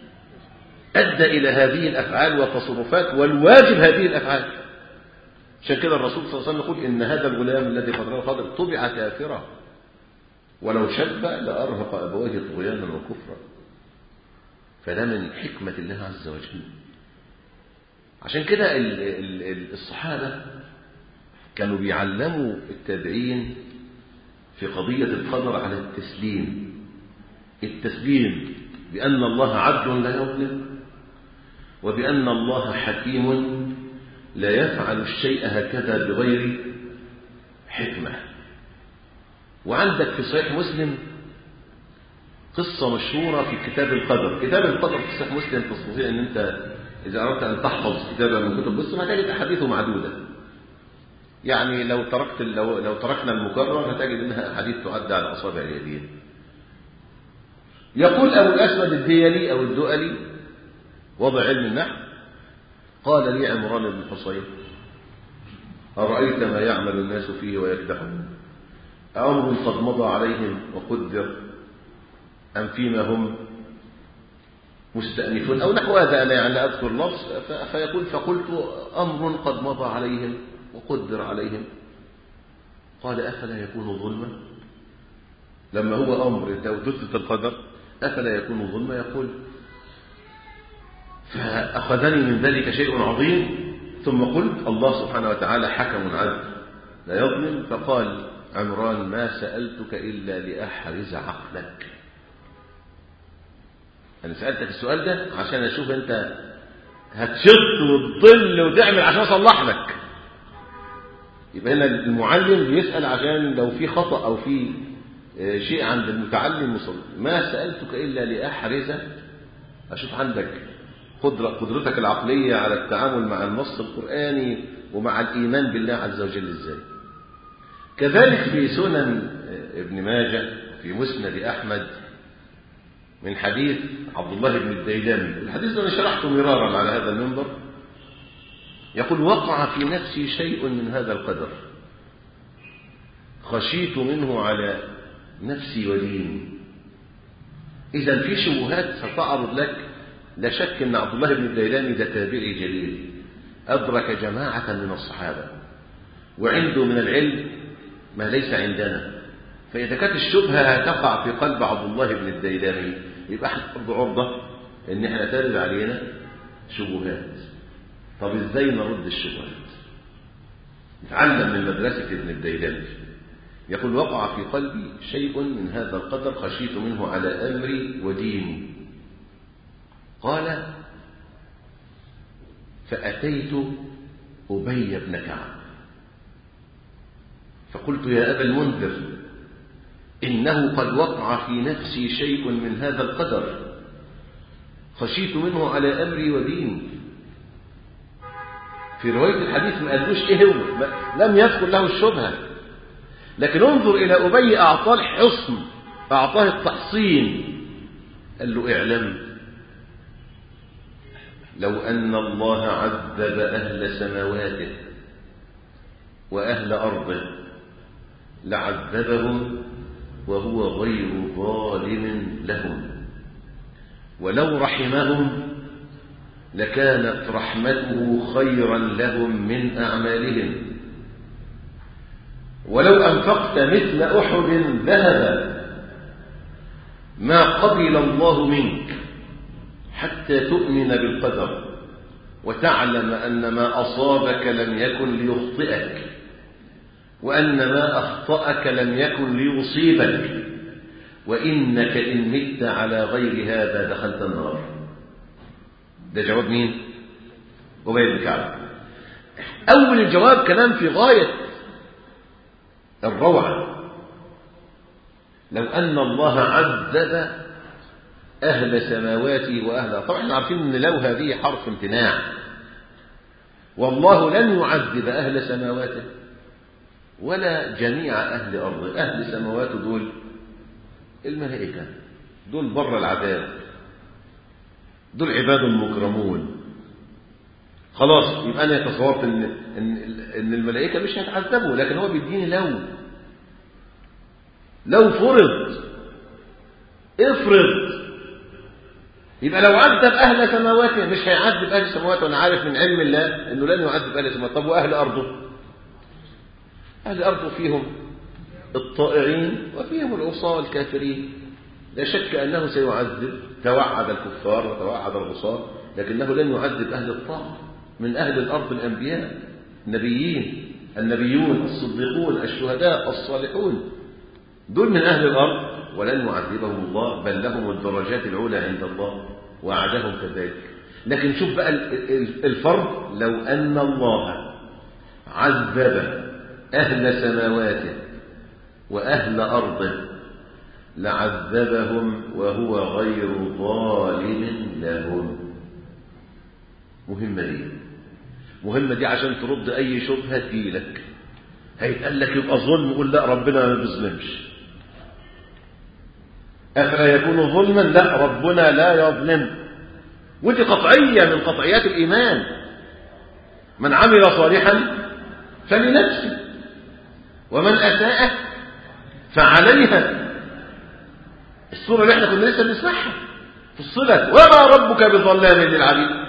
أدى إلى هذه الأفعال والتصرفات والواجب هذه الأفعال عشان كده الرسول صلى الله عليه وسلم يقول إن هذا الغلام الذي خضره الخضر طبع كافرا ولو شب لأرهق أبويه طغيانا وكفرا فده من حكمة الله عز وجل عشان كده الصحابة كانوا بيعلموا التابعين في قضية القدر على التسليم التسليم بأن الله عدل لا يظلم وبأن الله حكيم لا يفعل الشيء هكذا بغير حكمة وعندك في صحيح مسلم قصة مشهورة في كتاب القدر كتاب القدر في صحيح مسلم تستطيع أن أنت إذا أردت أن تحفظ كتابا من كتب مسلم هتجد أحاديثه معدودة يعني لو تركت لو, لو تركنا المكرر هتجد أنها أحاديث تعد على أصابع اليدين يقول أبو الأسود الديلي أو الدؤلي وضع علم النحو قال لي عمران بن حصين أرأيت ما يعمل الناس فيه ويكدحون أمر قد مضى عليهم وقدر أم فيما هم مستأنفون أو نحو هذا أنا يعني لا أذكر لفظ فيقول فقلت أمر قد مضى عليهم وقدر عليهم قال أفلا يكون ظلما لما هو أمر لو تثبت القدر أفلا يكون ظلما يقول فأخذني من ذلك شيء عظيم ثم قلت الله سبحانه وتعالى حكم عدل لا يظلم فقال عمران ما سألتك إلا لأحرز عقلك أنا سألتك السؤال ده عشان أشوف أنت هتشط وتضل وتعمل عشان أصلح لك يبقى هنا المعلم بيسأل عشان لو في خطأ أو في شيء عند المتعلم وصل ما سألتك إلا لأحرز أشوف عندك قدرة قدرتك العقلية على التعامل مع النص القرآني ومع الإيمان بالله عز وجل إزاي كذلك في سنن ابن ماجه في مسند أحمد من حديث عبد الله بن الديلمي الحديث ده أنا شرحته مرارا على هذا المنبر يقول وقع في نفسي شيء من هذا القدر خشيت منه على نفسي وديني إذا في شبهات ستعرض لك لا شك أن عبد الله بن الديلمي ده تابعي جليل أدرك جماعة من الصحابة وعنده من العلم ما ليس عندنا فإذا كانت الشبهة تقع في قلب عبد الله بن الديلمي يبقى احنا برضه عرضة ان احنا ترد علينا شبهات طب ازاي نرد الشبهات نتعلم من مدرسة ابن الديلمي يقول وقع في قلبي شيء من هذا القدر خشيت منه على أمري وديني قال فأتيت أبي بن كعب فقلت يا أبا المنذر إنه قد وقع في نفسي شيء من هذا القدر خشيت منه على أمري وديني في رواية الحديث ما قالوش إيه هو لم يذكر له الشبهة لكن انظر إلى أبي أعطاه الحصن أعطاه التحصين قال له اعلم لو أن الله عذب أهل سماواته وأهل أرضه لعذبهم وهو غير ظالم لهم ولو رحمهم لكانت رحمته خيرا لهم من أعمالهم ولو أنفقت مثل أحد ذهبا ما قبل الله منك حتى تؤمن بالقدر وتعلم أن ما أصابك لم يكن ليخطئك وأن ما أخطأك لم يكن ليصيبك وإنك إن مت على غير هذا دخلت النار ده جواب مين؟ أبي بن كعب أول الجواب كلام في غاية الروعة لو أن الله عذب أهل سماواته وأهلها طبعا احنا عارفين أن لو هذه حرف امتناع والله لن يعذب أهل سماواته ولا جميع أهل أرضه أهل سماواته دول الملائكة دول بر العذاب دول عباد مكرمون خلاص يبقى أنا تصورت إن, إن, إن الملائكة مش هيتعذبوا لكن هو بيديني لو لو فرض افرض يبقى لو عذب أهل سماواته مش هيعذب أهل سماواته وأنا عارف من علم الله إنه لن يعذب أهل سماواته طب وأهل أرضه أهل أرضه فيهم الطائعين وفيهم العصاة والكافرين لا شك أنه سيعذب توعد الكفار وتوعد العصاة لكنه لن يعذب أهل الطاعة من أهل الأرض الأنبياء النبيين النبيون الصديقون الشهداء الصالحون دول من أهل الأرض ولن يعذبهم الله بل لهم الدرجات العلى عند الله وعدهم كذلك لكن شوف بقى الفرق لو أن الله عذب أهل سماواته وأهل أرضه لعذبهم وهو غير ظالم لهم مهمة دي مهمة دي عشان ترد أي شبهة تجيلك هيتقال لك يبقى ظلم قول لا ربنا ما بيظلمش أفلا يكون ظلما لا ربنا لا يظلم ودي قطعية من قطعيات الإيمان من عمل صالحا فلنفسه ومن أساء فعليها السورة اللي احنا كنا لسه بنسمعها فصلت وما ربك بظلام للعبيد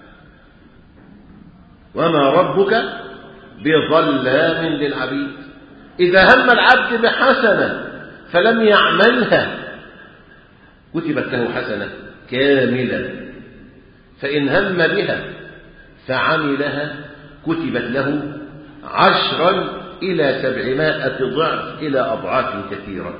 وما ربك بظلام للعبيد إذا هم العبد بحسنة فلم يعملها كتبت له حسنة كاملة فإن هم بها فعملها كتبت له عشرا إلى سبعمائة ضعف إلى أضعاف كثيرة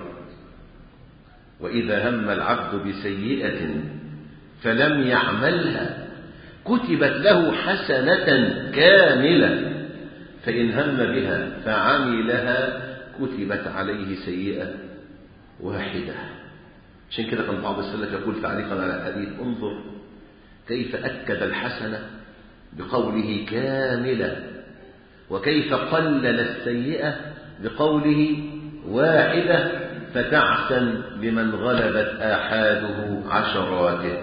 وإذا هم العبد بسيئة فلم يعملها كتبت له حسنة كاملة فإن هم بها فعملها كتبت عليه سيئة واحدة عشان كده كان بعض السلف يقول تعليقا على الحديث انظر كيف أكد الحسنة بقوله كاملة وكيف قلل السيئة بقوله واحدة فتعسا لمن غلبت آحاده عشراته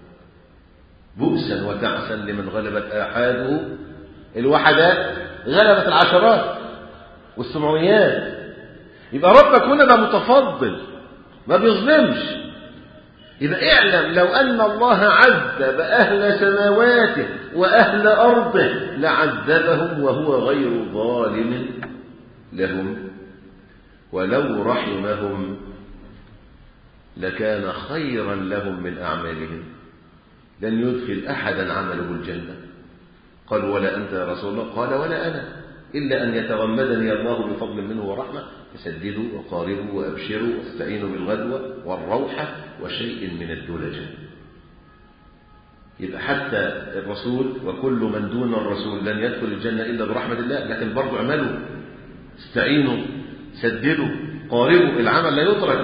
بؤسا وتعسا لمن غلبت آحاده الوحدات غلبت العشرات والسبعميات يبقى ربك هنا ده متفضل ما بيظلمش يبقى اعلم لو أن الله عذب أهل سماواته وأهل أرضه لعذبهم وهو غير ظالم لهم ولو رحمهم لكان خيرا لهم من أعمالهم لن يدخل أحدا عمله الجنة قال ولا أنت يا رسول الله قال ولا أنا إلا أن يتغمدني الله بفضل منه ورحمة فسددوا وقاربوا وأبشروا واستعينوا بالغدوة والروحة وشيء من الدلجة يبقى حتى الرسول وكل من دون الرسول لن يدخل الجنة إلا برحمة الله لكن برضو اعملوا استعينوا سددوا قاربوا العمل لا يترك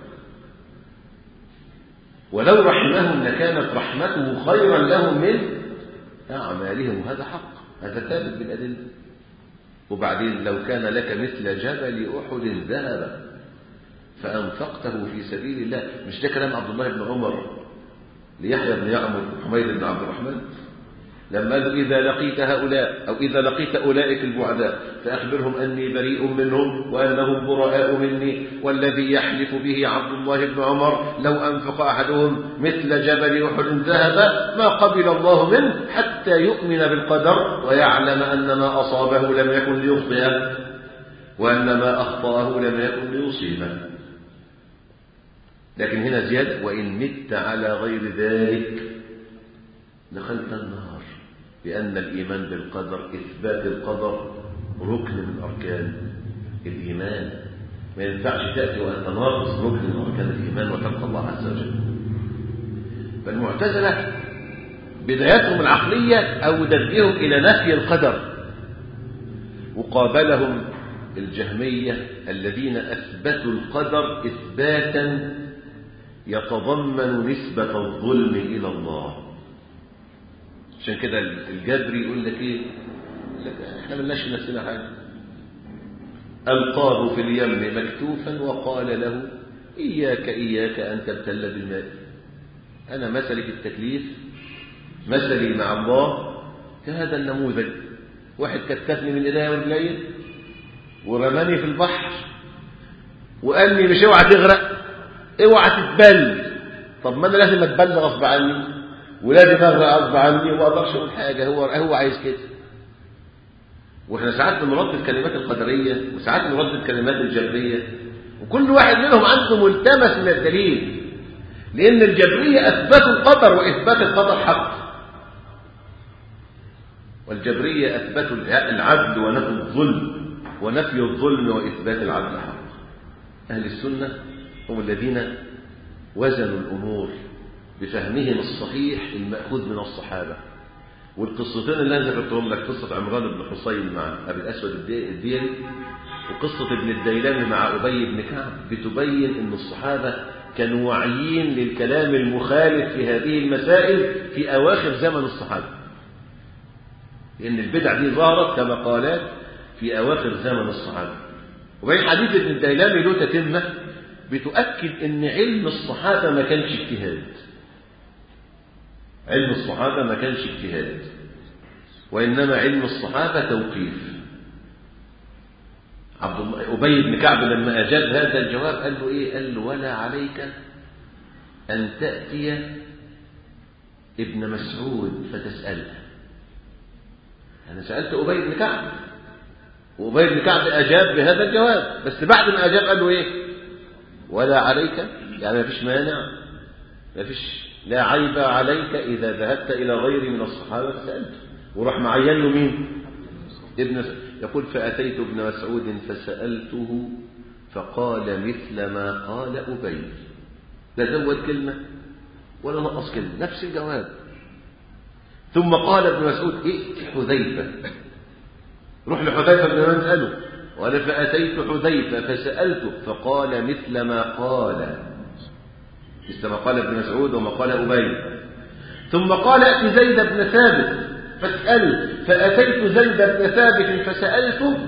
ولو رحمهم لكانت رحمته خيرا لهم من أعمالهم هذا حق هذا ثابت بالأدلة وبعدين لو كان لك مثل جبل أحد ذهبا فأنفقته في سبيل الله مش ده كلام عبد الله بن عمر ليحيى بن يعمر حميد بن عبد الرحمن لما قال إذا لقيت هؤلاء أو إذا لقيت أولئك البعداء فأخبرهم أني بريء منهم وأنهم براء مني والذي يحلف به عبد الله بن عمر لو أنفق أحدهم مثل جبل أحد ذهبا ما قبل الله منه حتى يؤمن بالقدر ويعلم أن ما أصابه لم يكن ليخطئه وأن ما أخطأه لم يكن ليصيبه لكن هنا زيادة وإن مت على غير ذلك دخلت النار لأن الإيمان بالقدر إثبات القدر ركن من أركان الإيمان ما ينفعش تأتي وأنت ناقص ركن من أركان الإيمان وتلقى الله عز وجل فالمعتزلة بدايتهم العقلية أودت بهم إلى نفي القدر وقابلهم الجهمية الذين أثبتوا القدر إثباتا يتضمن نسبة الظلم إلى الله عشان كده الجبري يقول لك ايه لك احنا ملناش في نفسنا حاجه القاه في اليم مكتوفا وقال له اياك اياك ان تبتل بالماء انا مثلي في التكليف مثلي مع الله كهذا النموذج واحد كتفني من ايديا ورجلي ورماني في البحر وقال لي مش اوعى تغرق اوعى تتبل طب ما انا لازم اتبل غصب عني ولازم اغرق غصب عني وما اقدرش اقول حاجه هو هو عايز كده واحنا ساعات بنردد كلمات القدريه وساعات بنردد كلمات الجبريه وكل واحد منهم عنده ملتمس من الدليل لان الجبريه اثبتوا القدر واثبات القدر حق والجبريه اثبتوا العدل ونفي الظلم ونفي الظلم واثبات العدل حق اهل السنه هم الذين وزنوا الامور بفهمهم الصحيح المأخوذ من الصحابة والقصتين اللي أنا ذكرتهم لك قصة عمران بن حصين مع أبي الأسود الديلي وقصة ابن الديلمي مع أبي بن كعب بتبين أن الصحابة كانوا واعيين للكلام المخالف في هذه المسائل في أواخر زمن الصحابة لأن البدع دي ظهرت كما قالت في أواخر زمن الصحابة وبين حديث ابن الديلمي له تتمة بتؤكد ان علم الصحابة ما كانش اجتهاد علم الصحابة ما كانش اجتهاد وإنما علم الصحابة توقيف عبد الله أبي بن كعب لما أجاب هذا الجواب قال له إيه؟ قال له ولا عليك أن تأتي ابن مسعود فتسأله أنا سألت أبي بن كعب وأبي بن كعب أجاب بهذا الجواب بس بعد ما أجاب قال له إيه ولا عليك يعني ما فيش مانع ما فيش لا عيب عليك إذا ذهبت إلى غير من الصحابة فسألته وراح معين له مين ابن يقول فأتيت ابن مسعود فسألته فقال مثل ما قال أبي لا زود كلمة ولا نقص كلمة نفس الجواب ثم قال ابن مسعود ائت حذيفة روح لحذيفة بن من اسأله قال فأتيت حذيفة فسألته فقال مثل ما قال مثل ما قال ابن مسعود وما قال أبي ثم قال ائت زيد بن ثابت فاسأله فأتيت زيد بن ثابت فسألته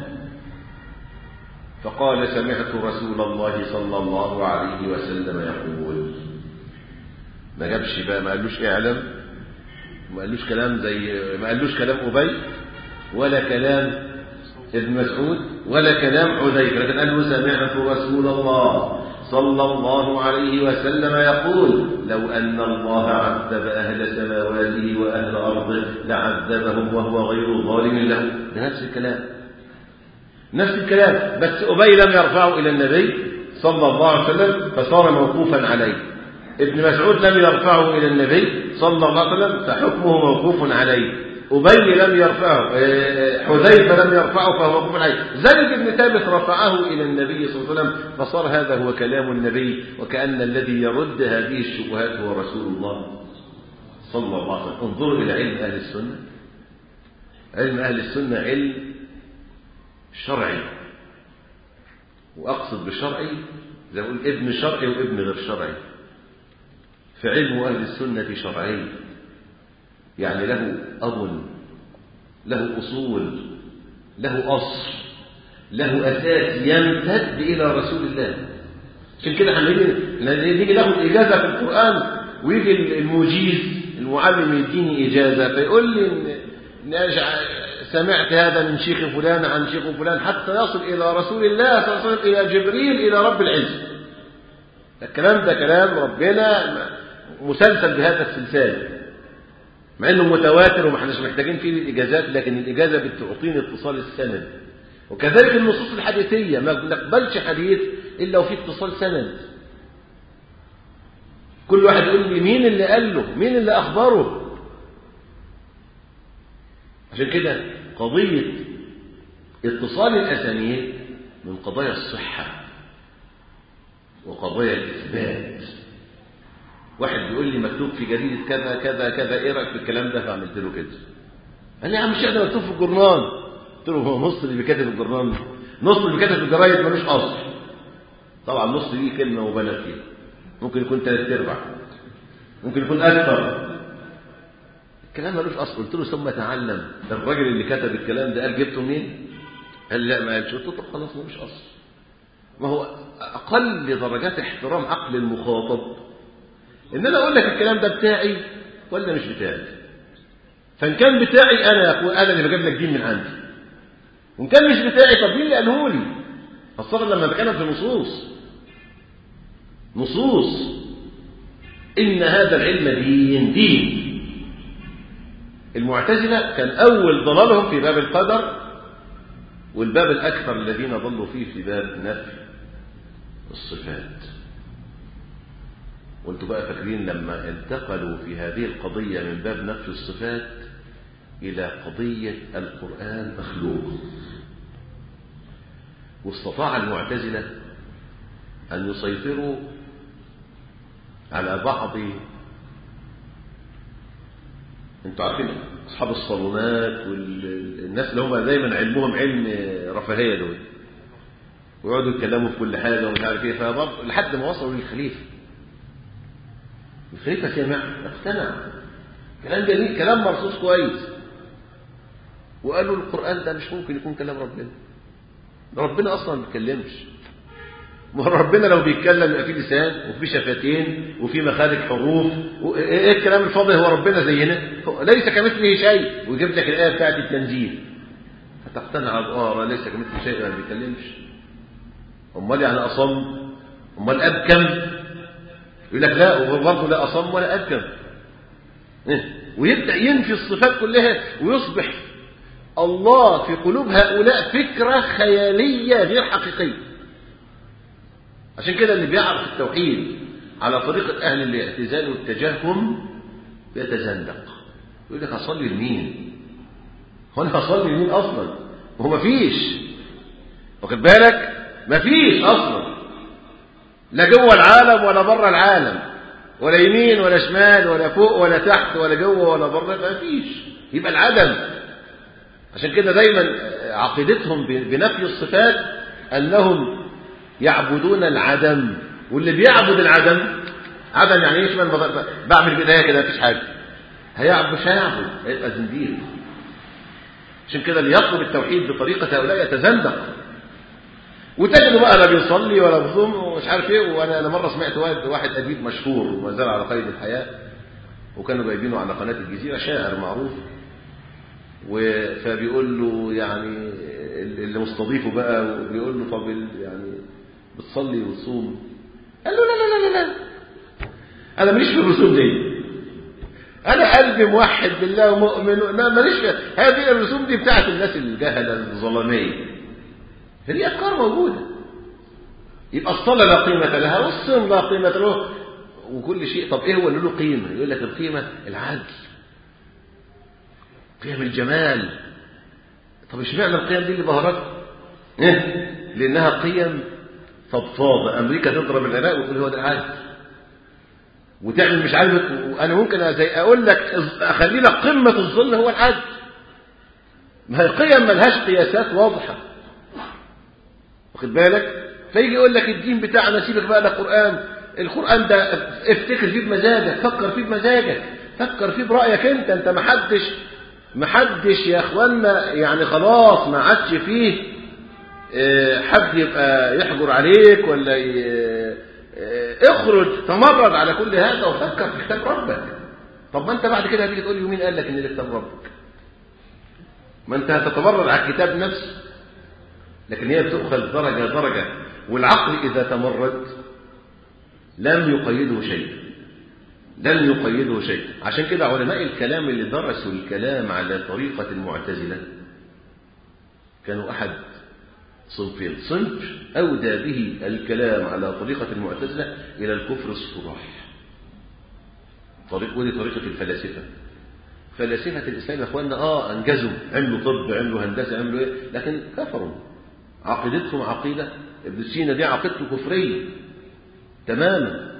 فقال سمعت رسول الله صلى الله عليه وسلم يقول ما جابش بقى ما قالوش اعلم ما قالوش كلام زي ما قالوش كلام أبي ولا كلام ابن مسعود ولا كلام حذيفة لكن قال له سمعت رسول الله صلى الله عليه وسلم يقول لو أن الله عذب أهل سماواته وأهل أرضه لعذبهم وهو غير ظالم له ده نفس الكلام نفس الكلام بس أبي لم يرفعه إلى النبي صلى الله عليه وسلم فصار موقوفا عليه ابن مسعود لم يرفعه إلى النبي صلى الله عليه وسلم فحكمه موقوف عليه أبي لم يرفعه حذيفة لم يرفعه فهو موقوف عليه زيد بن ثابت رفعه إلى النبي صلى الله عليه وسلم فصار هذا هو كلام النبي وكأن الذي يرد هذه الشبهات هو رسول الله صلى الله عليه وسلم انظروا إلى علم أهل السنة علم أهل السنة علم شرعي وأقصد بشرعي زي ما أقول ابن شرعي وابن غير شرعي فعلم أهل السنة شرعي يعني له أب له أصول له أصل له أساس يمتد إلى رسول الله عشان كده هنيجي نيجي ناخد إجازة في القرآن ويجي المجيز المعلم يديني إجازة فيقول لي إن سمعت هذا من شيخ فلان عن شيخ فلان حتى يصل إلى رسول الله صلى الله عليه وسلم إلى جبريل إلى رب العزة الكلام ده كلام ربنا مسلسل بهذا السلسال مع انه متواتر وما احناش محتاجين فيه الاجازات لكن الاجازه بتعطيني اتصال السند وكذلك النصوص الحديثيه ما بنقبلش حديث الا وفيه اتصال سند كل واحد يقول لي مين اللي قال له مين اللي اخبره عشان كده قضيه اتصال الاسانيد من قضايا الصحه وقضايا الاثبات واحد بيقول لي مكتوب في جريدة كذا كذا كذا ايه رايك في الكلام ده فعملت له كده قال لي يا عم الشيخ ده مكتوب في الجرنان قلت له هو نص اللي بيكتب الجرنان نص اللي بيكتب في الجرايد ملوش اصل طبعا نص دي كلمه مبالغ فيها ممكن يكون ثلاث ارباع ممكن يكون اكثر الكلام ملوش اصل قلت له ثم تعلم ده الراجل اللي كتب الكلام ده قال جبته منين قال لا ما قالش قلت له طب خلاص ملوش اصل ما هو اقل درجات احترام عقل المخاطب ان انا اقول لك الكلام ده بتاعي ولا مش بتاعي فان كان بتاعي انا اقول انا اللي بجيب لك دين من عندي وان كان مش بتاعي طب مين اللي قاله لي خاصه لما بتكلم في نصوص نصوص ان هذا العلم دين دين المعتزله كان اول ضلالهم في باب القدر والباب الاكثر الذين ضلوا فيه في باب نفي الصفات وانتوا بقى فاكرين لما انتقلوا في هذه القضية من باب نفي الصفات إلى قضية القرآن مخلوق واستطاع المعتزلة أن يسيطروا على بعض انتوا عارفين أصحاب الصالونات والناس اللي هم دايما علمهم علم رفاهية دول ويقعدوا يتكلموا في كل حاجة ومش عارف ايه فبرضه لحد ما وصلوا للخليفة الخليفة سمع اقتنع كلام جميل كلام مرصوص كويس وقالوا القرآن ده مش ممكن يكون كلام ربنا ربنا أصلا ما بيتكلمش ما هو ربنا لو بيتكلم يبقى في لسان وفي شفتين وفي مخارج حروف ايه الكلام الفاضي هو ربنا زينا ليس كمثله شيء ويجيب لك الايه بتاعت التنزيل فتقتنع اه ليس كمثله شيء ما بيتكلمش امال يعني اصم امال ابكم يقول لك لا وهو برضه لا اصم ولا ابكم إيه؟ ويبدا ينفي الصفات كلها ويصبح الله في قلوب هؤلاء فكره خياليه غير حقيقيه عشان كده اللي بيعرف التوحيد على طريقة أهل الاعتزال والتجهم بيتزندق يقول لك هصلي لمين؟ هو أنا هصلي لمين أصلا؟ هو مفيش واخد بالك؟ مفيش أصلا لا جوه العالم ولا بره العالم ولا يمين ولا شمال ولا فوق ولا تحت ولا جوه ولا بره مفيش يبقى العدم عشان كده دايما عقيدتهم بنفي الصفات أنهم يعبدون العدم واللي بيعبد العدم عدم يعني ايش من بعمل بدايه كده مفيش حاجه هيعبد مش هيعبد هيبقى زنديق عشان كده اللي يطلب التوحيد بطريقه هؤلاء يتزندق وتجد بقى لا بيصلي ولا بيصوم ومش عارف ايه وانا انا مره سمعت واحد واحد اديب مشهور وما زال على قيد الحياه وكانوا جايبينه على قناه الجزيره شاعر معروف فبيقول له يعني اللي مستضيفه بقى بيقول له طب يعني بتصلي وتصوم قال له لا لا لا لا انا ماليش في الرسوم دي انا قلبي موحد بالله ومؤمن لا ماليش في هذه الرسوم دي بتاعت الناس الجهله الظلاميه هذه افكار موجوده يبقى الصلاه لا قيمه لها والصوم لا قيمه له وكل شيء طب ايه هو اللي له قيمه يقول لك القيمه العدل قيم الجمال طب اشمعنى القيم دي اللي ظهرت إيه؟ لانها قيم فضفاضة أمريكا تضرب العراق وتقول هو ده عادل وتعمل مش عارف وأنا ممكن زي أقول لك أخلي لك قمة الظلم هو العدل ما هي قيم ملهاش قياسات واضحة واخد بالك فيجي يقول لك الدين بتاعنا سيبك بقى ده قرآن القرآن ده افتكر فيه بمزاجك فكر فيه بمزاجك فكر فيه برأيك انت انت محدش محدش يا اخوانا يعني خلاص ما عادش فيه حد يبقى يحجر عليك ولا ي... اخرج تمرد على كل هذا وفكر في كتاب ربك طب ما انت بعد كده هتيجي تقول لي مين قال لك ان ده كتاب ربك ما انت هتتمرد على الكتاب نفسه لكن هي بتؤخذ درجة درجة والعقل إذا تمرد لم يقيده شيء لن يقيده شيء عشان كده علماء الكلام اللي درسوا الكلام على طريقة المعتزلة كانوا أحد صنفين صنف أودى به الكلام على طريقة المعتزلة إلى الكفر الصراح طريق ودي طريقة الفلاسفة فلاسفة الإسلام يا أخواننا آه أنجزوا عملوا طب عملوا هندسة عملوا إيه لكن كفروا عقيدتهم عقيدة ابن سينا دي عقيدته كفرية تماما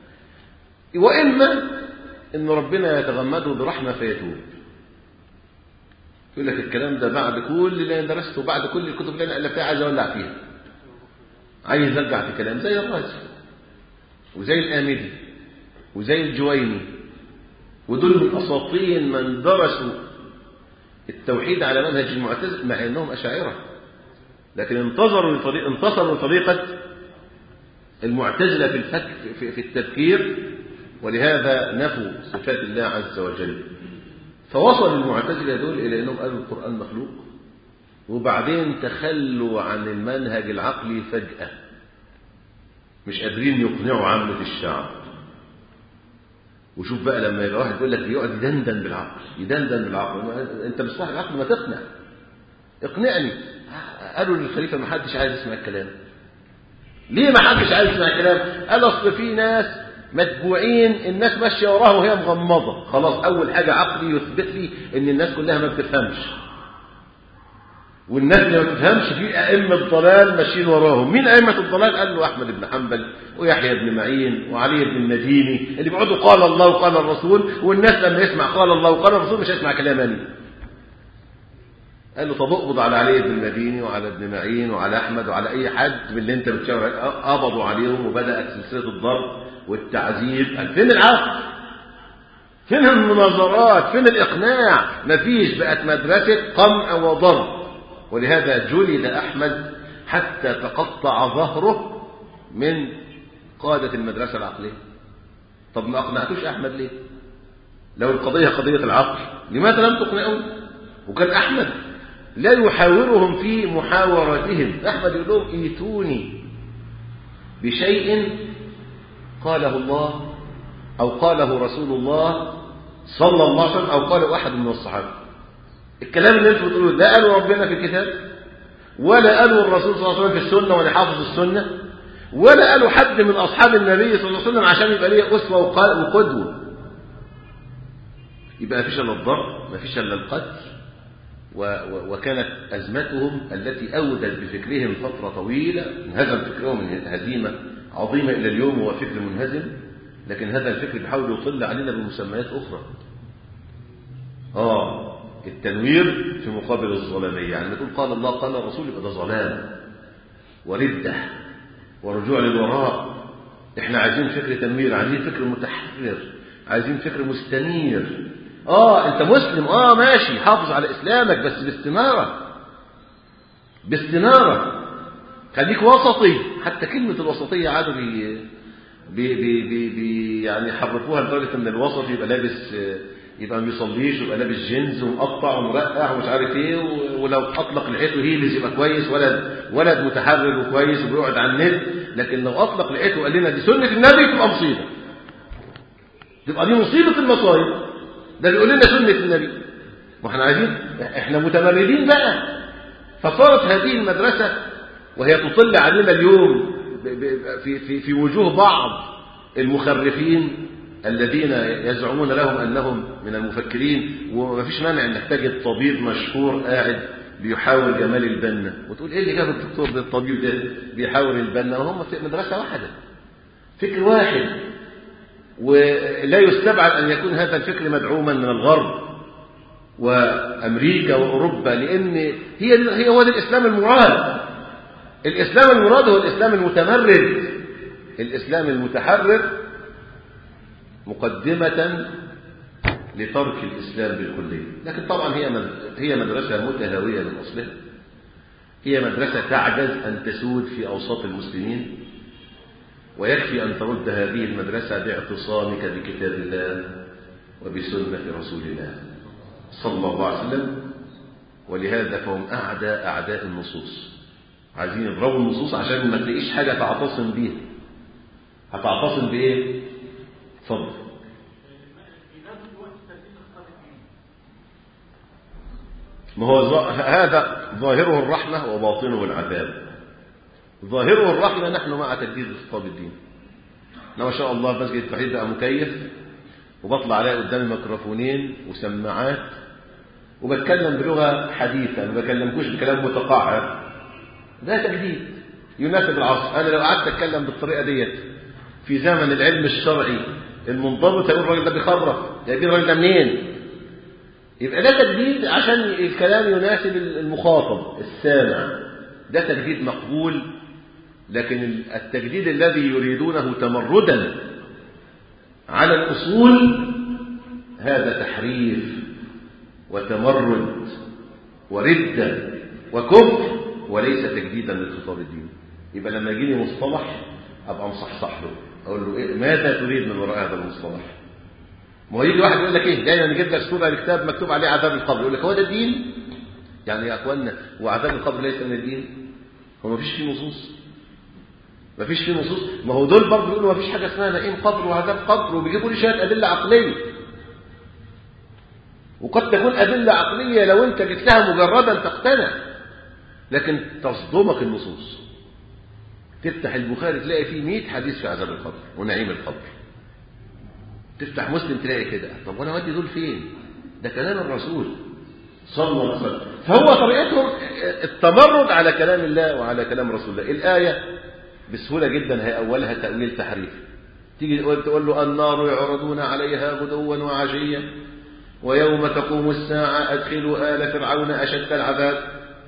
وإما إن ربنا يتغمده برحمة فيتوب يقول لك الكلام ده بعد كل اللي انا درسته بعد كل الكتب اللي انا الفتها عايز اولع فيها عايز ارجع في كلام زي الرازي وزي الآمدي وزي الجويني ودول من أساطين من درسوا التوحيد على منهج المعتزلة مع أنهم أشاعرة لكن انتظروا لطريق انتصروا لطريقة المعتزلة في الفك في, في التفكير ولهذا نفوا صفات الله عز وجل فوصل المعتزلة دول إلى أنهم قالوا القرآن مخلوق وبعدين تخلوا عن المنهج العقلي فجأة مش قادرين يقنعوا عامة الشعب وشوف بقى لما يبقى واحد يقول لك يقعد يدندن بالعقل يدندن بالعقل انت مش صاحب عقل ما تقنع اقنعني قالوا للخليفه ما حدش عايز يسمع الكلام ليه ما حدش عايز يسمع الكلام قال اصل في ناس متبوعين الناس ماشيه وراها وهي مغمضه خلاص اول حاجه عقلي يثبت لي ان الناس كلها ما بتفهمش والناس اللي ما بتفهمش في ائمه ضلال ماشيين وراهم مين ائمه الضلال قال له احمد بن حنبل ويحيى بن معين وعلي بن المديني اللي بيقعدوا قال الله وقال الرسول والناس لما يسمع قال الله وقال الرسول مش هيسمع كلام أنا قال له طب اقبض على علي بن المديني وعلى ابن معين وعلى احمد وعلى اي حد من اللي انت بتشاور قبضوا عليهم وبدات سلسله الضرب والتعذيب فين العقل فين المناظرات فين الاقناع مفيش بقت مدرسه قمع وضرب ولهذا جلد احمد حتى تقطع ظهره من قادة المدرسة العقلية طب ما أقنعتوش أحمد ليه لو القضية قضية العقل لماذا لم تقنعون وكان أحمد لا يحاورهم في محاوراتهم أحمد يقول لهم ايتوني بشيء قاله الله أو قاله رسول الله صلى الله عليه وسلم أو قاله أحد من الصحابة الكلام اللي انتم بتقولوه لا قالوا ربنا في الكتاب ولا قالوا الرسول صلى الله عليه وسلم في السنة ولا حافظ السنة ولا قالوا حد من أصحاب النبي صلى الله عليه وسلم عشان يبقى ليه أسوة وقدوة يبقى ما فيش إلا الضرب ما فيش إلا القتل و و وكانت أزمتهم التي أودت بفكرهم فترة طويلة انهزم فكرهم من هزيمة عظيمة إلى اليوم هو فكر منهزم لكن هذا الفكر بيحاول يطل علينا بمسميات أخرى آه التنوير في مقابل الظلامية يعني تقول قال الله قال الرسول يبقى ده ظلام وردة ورجوع للوراء احنا عايزين فكر تنوير عايزين فكر متحرر عايزين فكر مستنير اه انت مسلم اه ماشي حافظ على اسلامك بس باستنارة باستنارة خليك وسطي حتى كلمة الوسطية عادوا بي بي بي بي بي يعني حرفوها لدرجة ان الوسط يبقى لابس يبقى ما بيصليش ويبقى لابس جينز ومقطع ومرقع ومش عارف ايه ولو اطلق لحيته هيلز يبقى كويس ولد ولد متحرر وكويس وبيقعد على النت لكن لو اطلق لحيته وقال لنا دي سنه النبي تبقى مصيبه تبقى دي مصيبه المصايب ده بيقول لنا سنه النبي ما احنا عايزين احنا متمردين بقى فصارت هذه المدرسه وهي تطل علينا اليوم في في في وجوه بعض المخرفين الذين يزعمون لهم أنهم من المفكرين وما فيش مانع أنك تجد طبيب مشهور قاعد بيحاور جمال البنا وتقول إيه اللي جاب الدكتور ده الطبيب ده بيحاور البنا وهم في مدرسة واحدة فكر واحد ولا يستبعد أن يكون هذا الفكر مدعوما من الغرب وأمريكا وأوروبا لأن هي هي هو ده الإسلام المراد الإسلام المراد هو الإسلام المتمرد الإسلام المتحرر مقدمة لترك الإسلام بالكلية لكن طبعا هي هي مدرسة متهاوية من أصلها هي مدرسة تعجز أن تسود في أوساط المسلمين ويكفي أن ترد هذه المدرسة باعتصامك بكتاب الله وبسنة رسول الله صلى الله عليه وسلم ولهذا فهم أعداء أعداء النصوص عايزين يضربوا النصوص عشان ما تلاقيش حاجة تعتصم بيها هتعتصم بإيه؟ اتفضل ما هو هذا ظاهره الرحمة وباطنه العذاب ظاهره الرحمة نحن مع تجديد خطاب الدين أنا ما شاء الله مسجد التوحيد بقى مكيف وبطلع عليه قدامي ميكروفونين وسماعات وبتكلم بلغة حديثة ما بكلمكوش بكلام متقعر ده تجديد يناسب العصر أنا لو قعدت أتكلم بالطريقة ديت في زمن العلم الشرعي المنضبط هيقول الراجل ده بيخرف ده يجيب الراجل ده منين يبقى ده تجديد عشان الكلام يناسب المخاطب السامع ده تجديد مقبول لكن التجديد الذي يريدونه تمردا على الأصول هذا تحريف وتمرد وردة وكفر وليس تجديدا للخطاب الديني يبقى لما يجيني مصطلح أبقى مصحصح له أقول له إيه ماذا تريد من وراء هذا المصطلح ما هو يجي واحد يقول لك ايه دايما نجيب لك صوره لكتاب مكتوب عليه عذاب القبر يقول لك هو ده الدين يعني يا اخوانا وعذاب القبر ليس من الدين هو ما فيش فيه نصوص ما فيش فيه نصوص ما هو دول برضه بيقولوا ما فيش حاجه اسمها نعيم قبر وعذاب قبر وبيجيبوا لي شويه ادله عقليه وقد تكون ادله عقليه لو انت جيت لها مجردا تقتنع لكن تصدمك النصوص تفتح البخاري تلاقي فيه 100 حديث في عذاب القبر ونعيم القبر تفتح مسلم تلاقي كده طب وانا اودي دول فين ده كلام الرسول صلى الله عليه وسلم فهو طريقتهم التمرد على كلام الله وعلى كلام رسول الله الآية بسهولة جدا هي أولها تأويل تحريف تيجي تقول له النار يعرضون عليها غدوا وعشيا ويوم تقوم الساعة أدخلوا آل فرعون أشد العذاب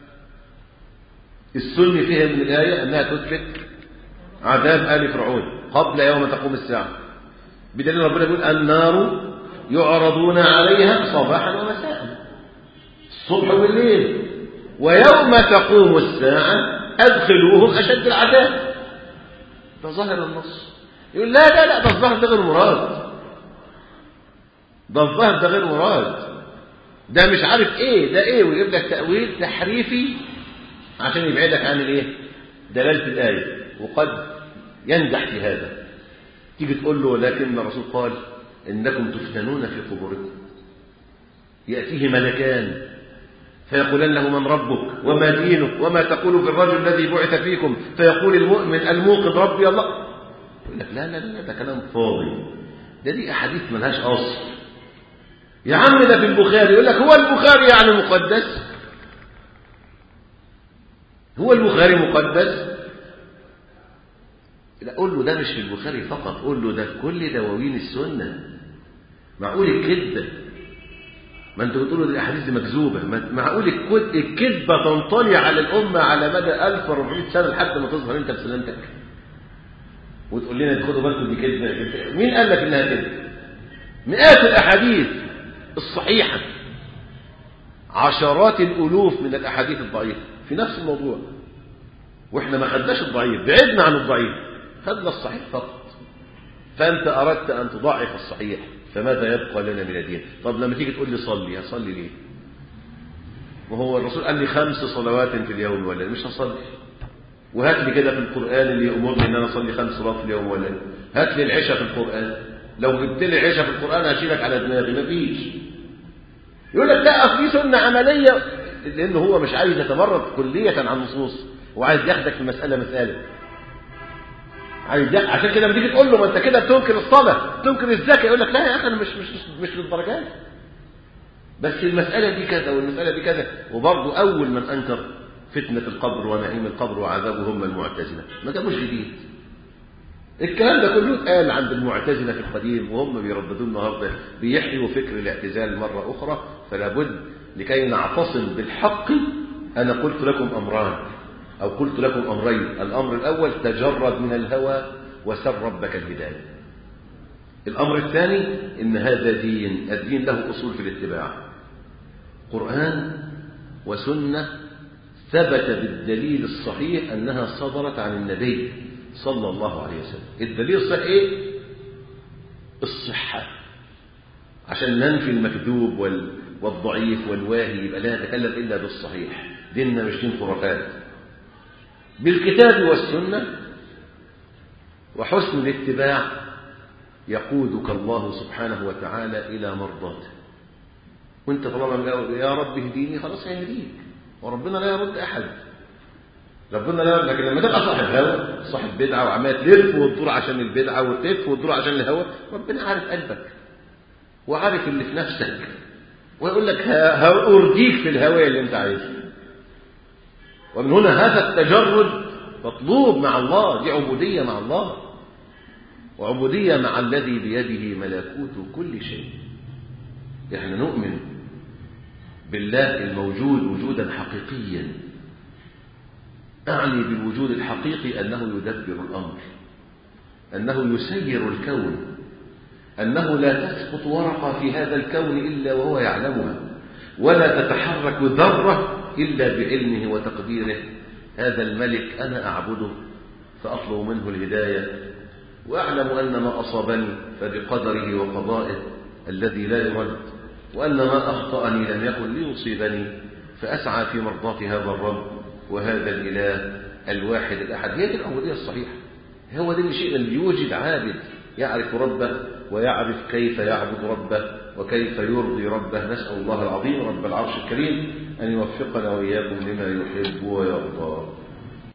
السني فيها من الآية أنها تثبت عذاب آل فرعون قبل يوم تقوم الساعة بدليل ربنا يقول النار يعرضون عليها صباحا ومساء الصبح والليل ويوم تقوم الساعة أدخلوهم أشد العذاب ده ظاهر النص يقول لا لا لا ده الظاهر ده غير مراد ده الظاهر ده غير مراد ده مش عارف ايه ده ايه ويجيب لك تأويل تحريفي عشان يبعدك عن الايه دلالة الآية وقد ينجح في هذا تيجي تقول له لكن الرسول قال إنكم تفتنون في قبوركم يأتيه ملكان فيقولان له من ربك وما دينك وما تقول في الرجل الذي بعث فيكم فيقول المؤمن الموقظ ربي الله يقول لك لا لا لا ده كلام فاضي ده دي أحاديث ملهاش أصل يا عم ده في البخاري يقول لك هو البخاري يعني مقدس هو البخاري مقدس لا قول له ده مش في البخاري فقط قول له ده في كل دواوين السنة معقول الكذبة ما انتوا بتقولوا دي الاحاديث دي مكذوبة معقول الكذبة تنطلي على الأمة على مدى 1400 سنة لحد ما تظهر انت بسلامتك وتقول لنا خدوا بالكم دي كذبة مين قال لك انها كذبة مئات الاحاديث الصحيحة عشرات الألوف من الأحاديث الضعيفة في نفس الموضوع واحنا ما خدناش الضعيف بعدنا عن الضعيف خدنا الصحيح فقط فأنت أردت أن تضعف الصحيح فماذا يبقى لنا من الدين طب لما تيجي تقول لي صلي هصلي ليه وهو الرسول قال لي خمس صلوات في اليوم ولا مش هصلي وهات لي كده في القرآن اللي يأمرني ان انا اصلي خمس صلوات في اليوم ولا هات لي العشاء في القرآن لو جبت لي العشاء في القرآن هشيلك على دماغي مفيش يقول لك لا اصل دي سنة عملية لأنه هو مش عايز يتمرد كلية عن النصوص وعايز ياخدك في مسألة مسألة عايز ياخد عشان كده لما تيجي تقول له ما انت كده بتنكر الصلاة تنكر الزكاة يقول لك لا يا أخي أنا مش مش مش, مش للدرجات بس المسألة دي كذا والمسألة دي كذا وبرضه أول من أنكر فتنة القبر ونعيم القبر وعذابه هم المعتزلة ما جابوش جديد الكلام ده كله اتقال عند المعتزلة في القديم وهم بيرددوا النهارده بيحيوا فكر الاعتزال مرة أخرى فلا بد لكي نعتصم بالحق أنا قلت لكم أمران أو قلت لكم أمرين الأمر الأول تجرد من الهوى وسر ربك الهداية الأمر الثاني إن هذا دين الدين له أصول في الاتباع قرآن وسنة ثبت بالدليل الصحيح أنها صدرت عن النبي صلى الله عليه وسلم الدليل الصحيح إيه؟ الصحة عشان ننفي المكذوب وال... والضعيف والواهي يبقى لا نتكلم إلا بالصحيح ديننا مش دين خرافات بالكتاب والسنة وحسن الاتباع يقودك الله سبحانه وتعالى إلى مرضاته وانت طالما يا رب اهديني خلاص هيهديك وربنا لا يرد أحد ربنا لا يرد لكن لما تبقى صاحب هوى صاحب بدعة وعمال تلف وتدور عشان البدعة وتلف وتدور عشان الهوى ربنا عارف قلبك وعارف اللي في نفسك ويقول لك هأرضيك في الهوى اللي انت عايزه ومن هنا هذا التجرد مطلوب مع الله دي عبودية مع الله وعبودية مع الذي بيده ملكوت كل شيء احنا نؤمن بالله الموجود وجودا حقيقيا أعني بالوجود الحقيقي أنه يدبر الأمر أنه يسير الكون أنه لا تسقط ورقة في هذا الكون إلا وهو يعلمها ولا تتحرك ذرة إلا بعلمه وتقديره هذا الملك أنا أعبده فأطلب منه الهداية وأعلم أن ما أصابني فبقدره وقضائه الذي لا يرد وأن ما أخطأني لم يكن ليصيبني فأسعى في مرضاة هذا الرب وهذا الإله الواحد الأحد هي دي العبودية الصحيحة هو ده الشيء اللي يوجد عابد يعرف ربه ويعرف كيف يعبد ربه وكيف يرضي ربه نسأل الله العظيم رب العرش الكريم أن يوفقنا وإياكم لما يحب ويرضى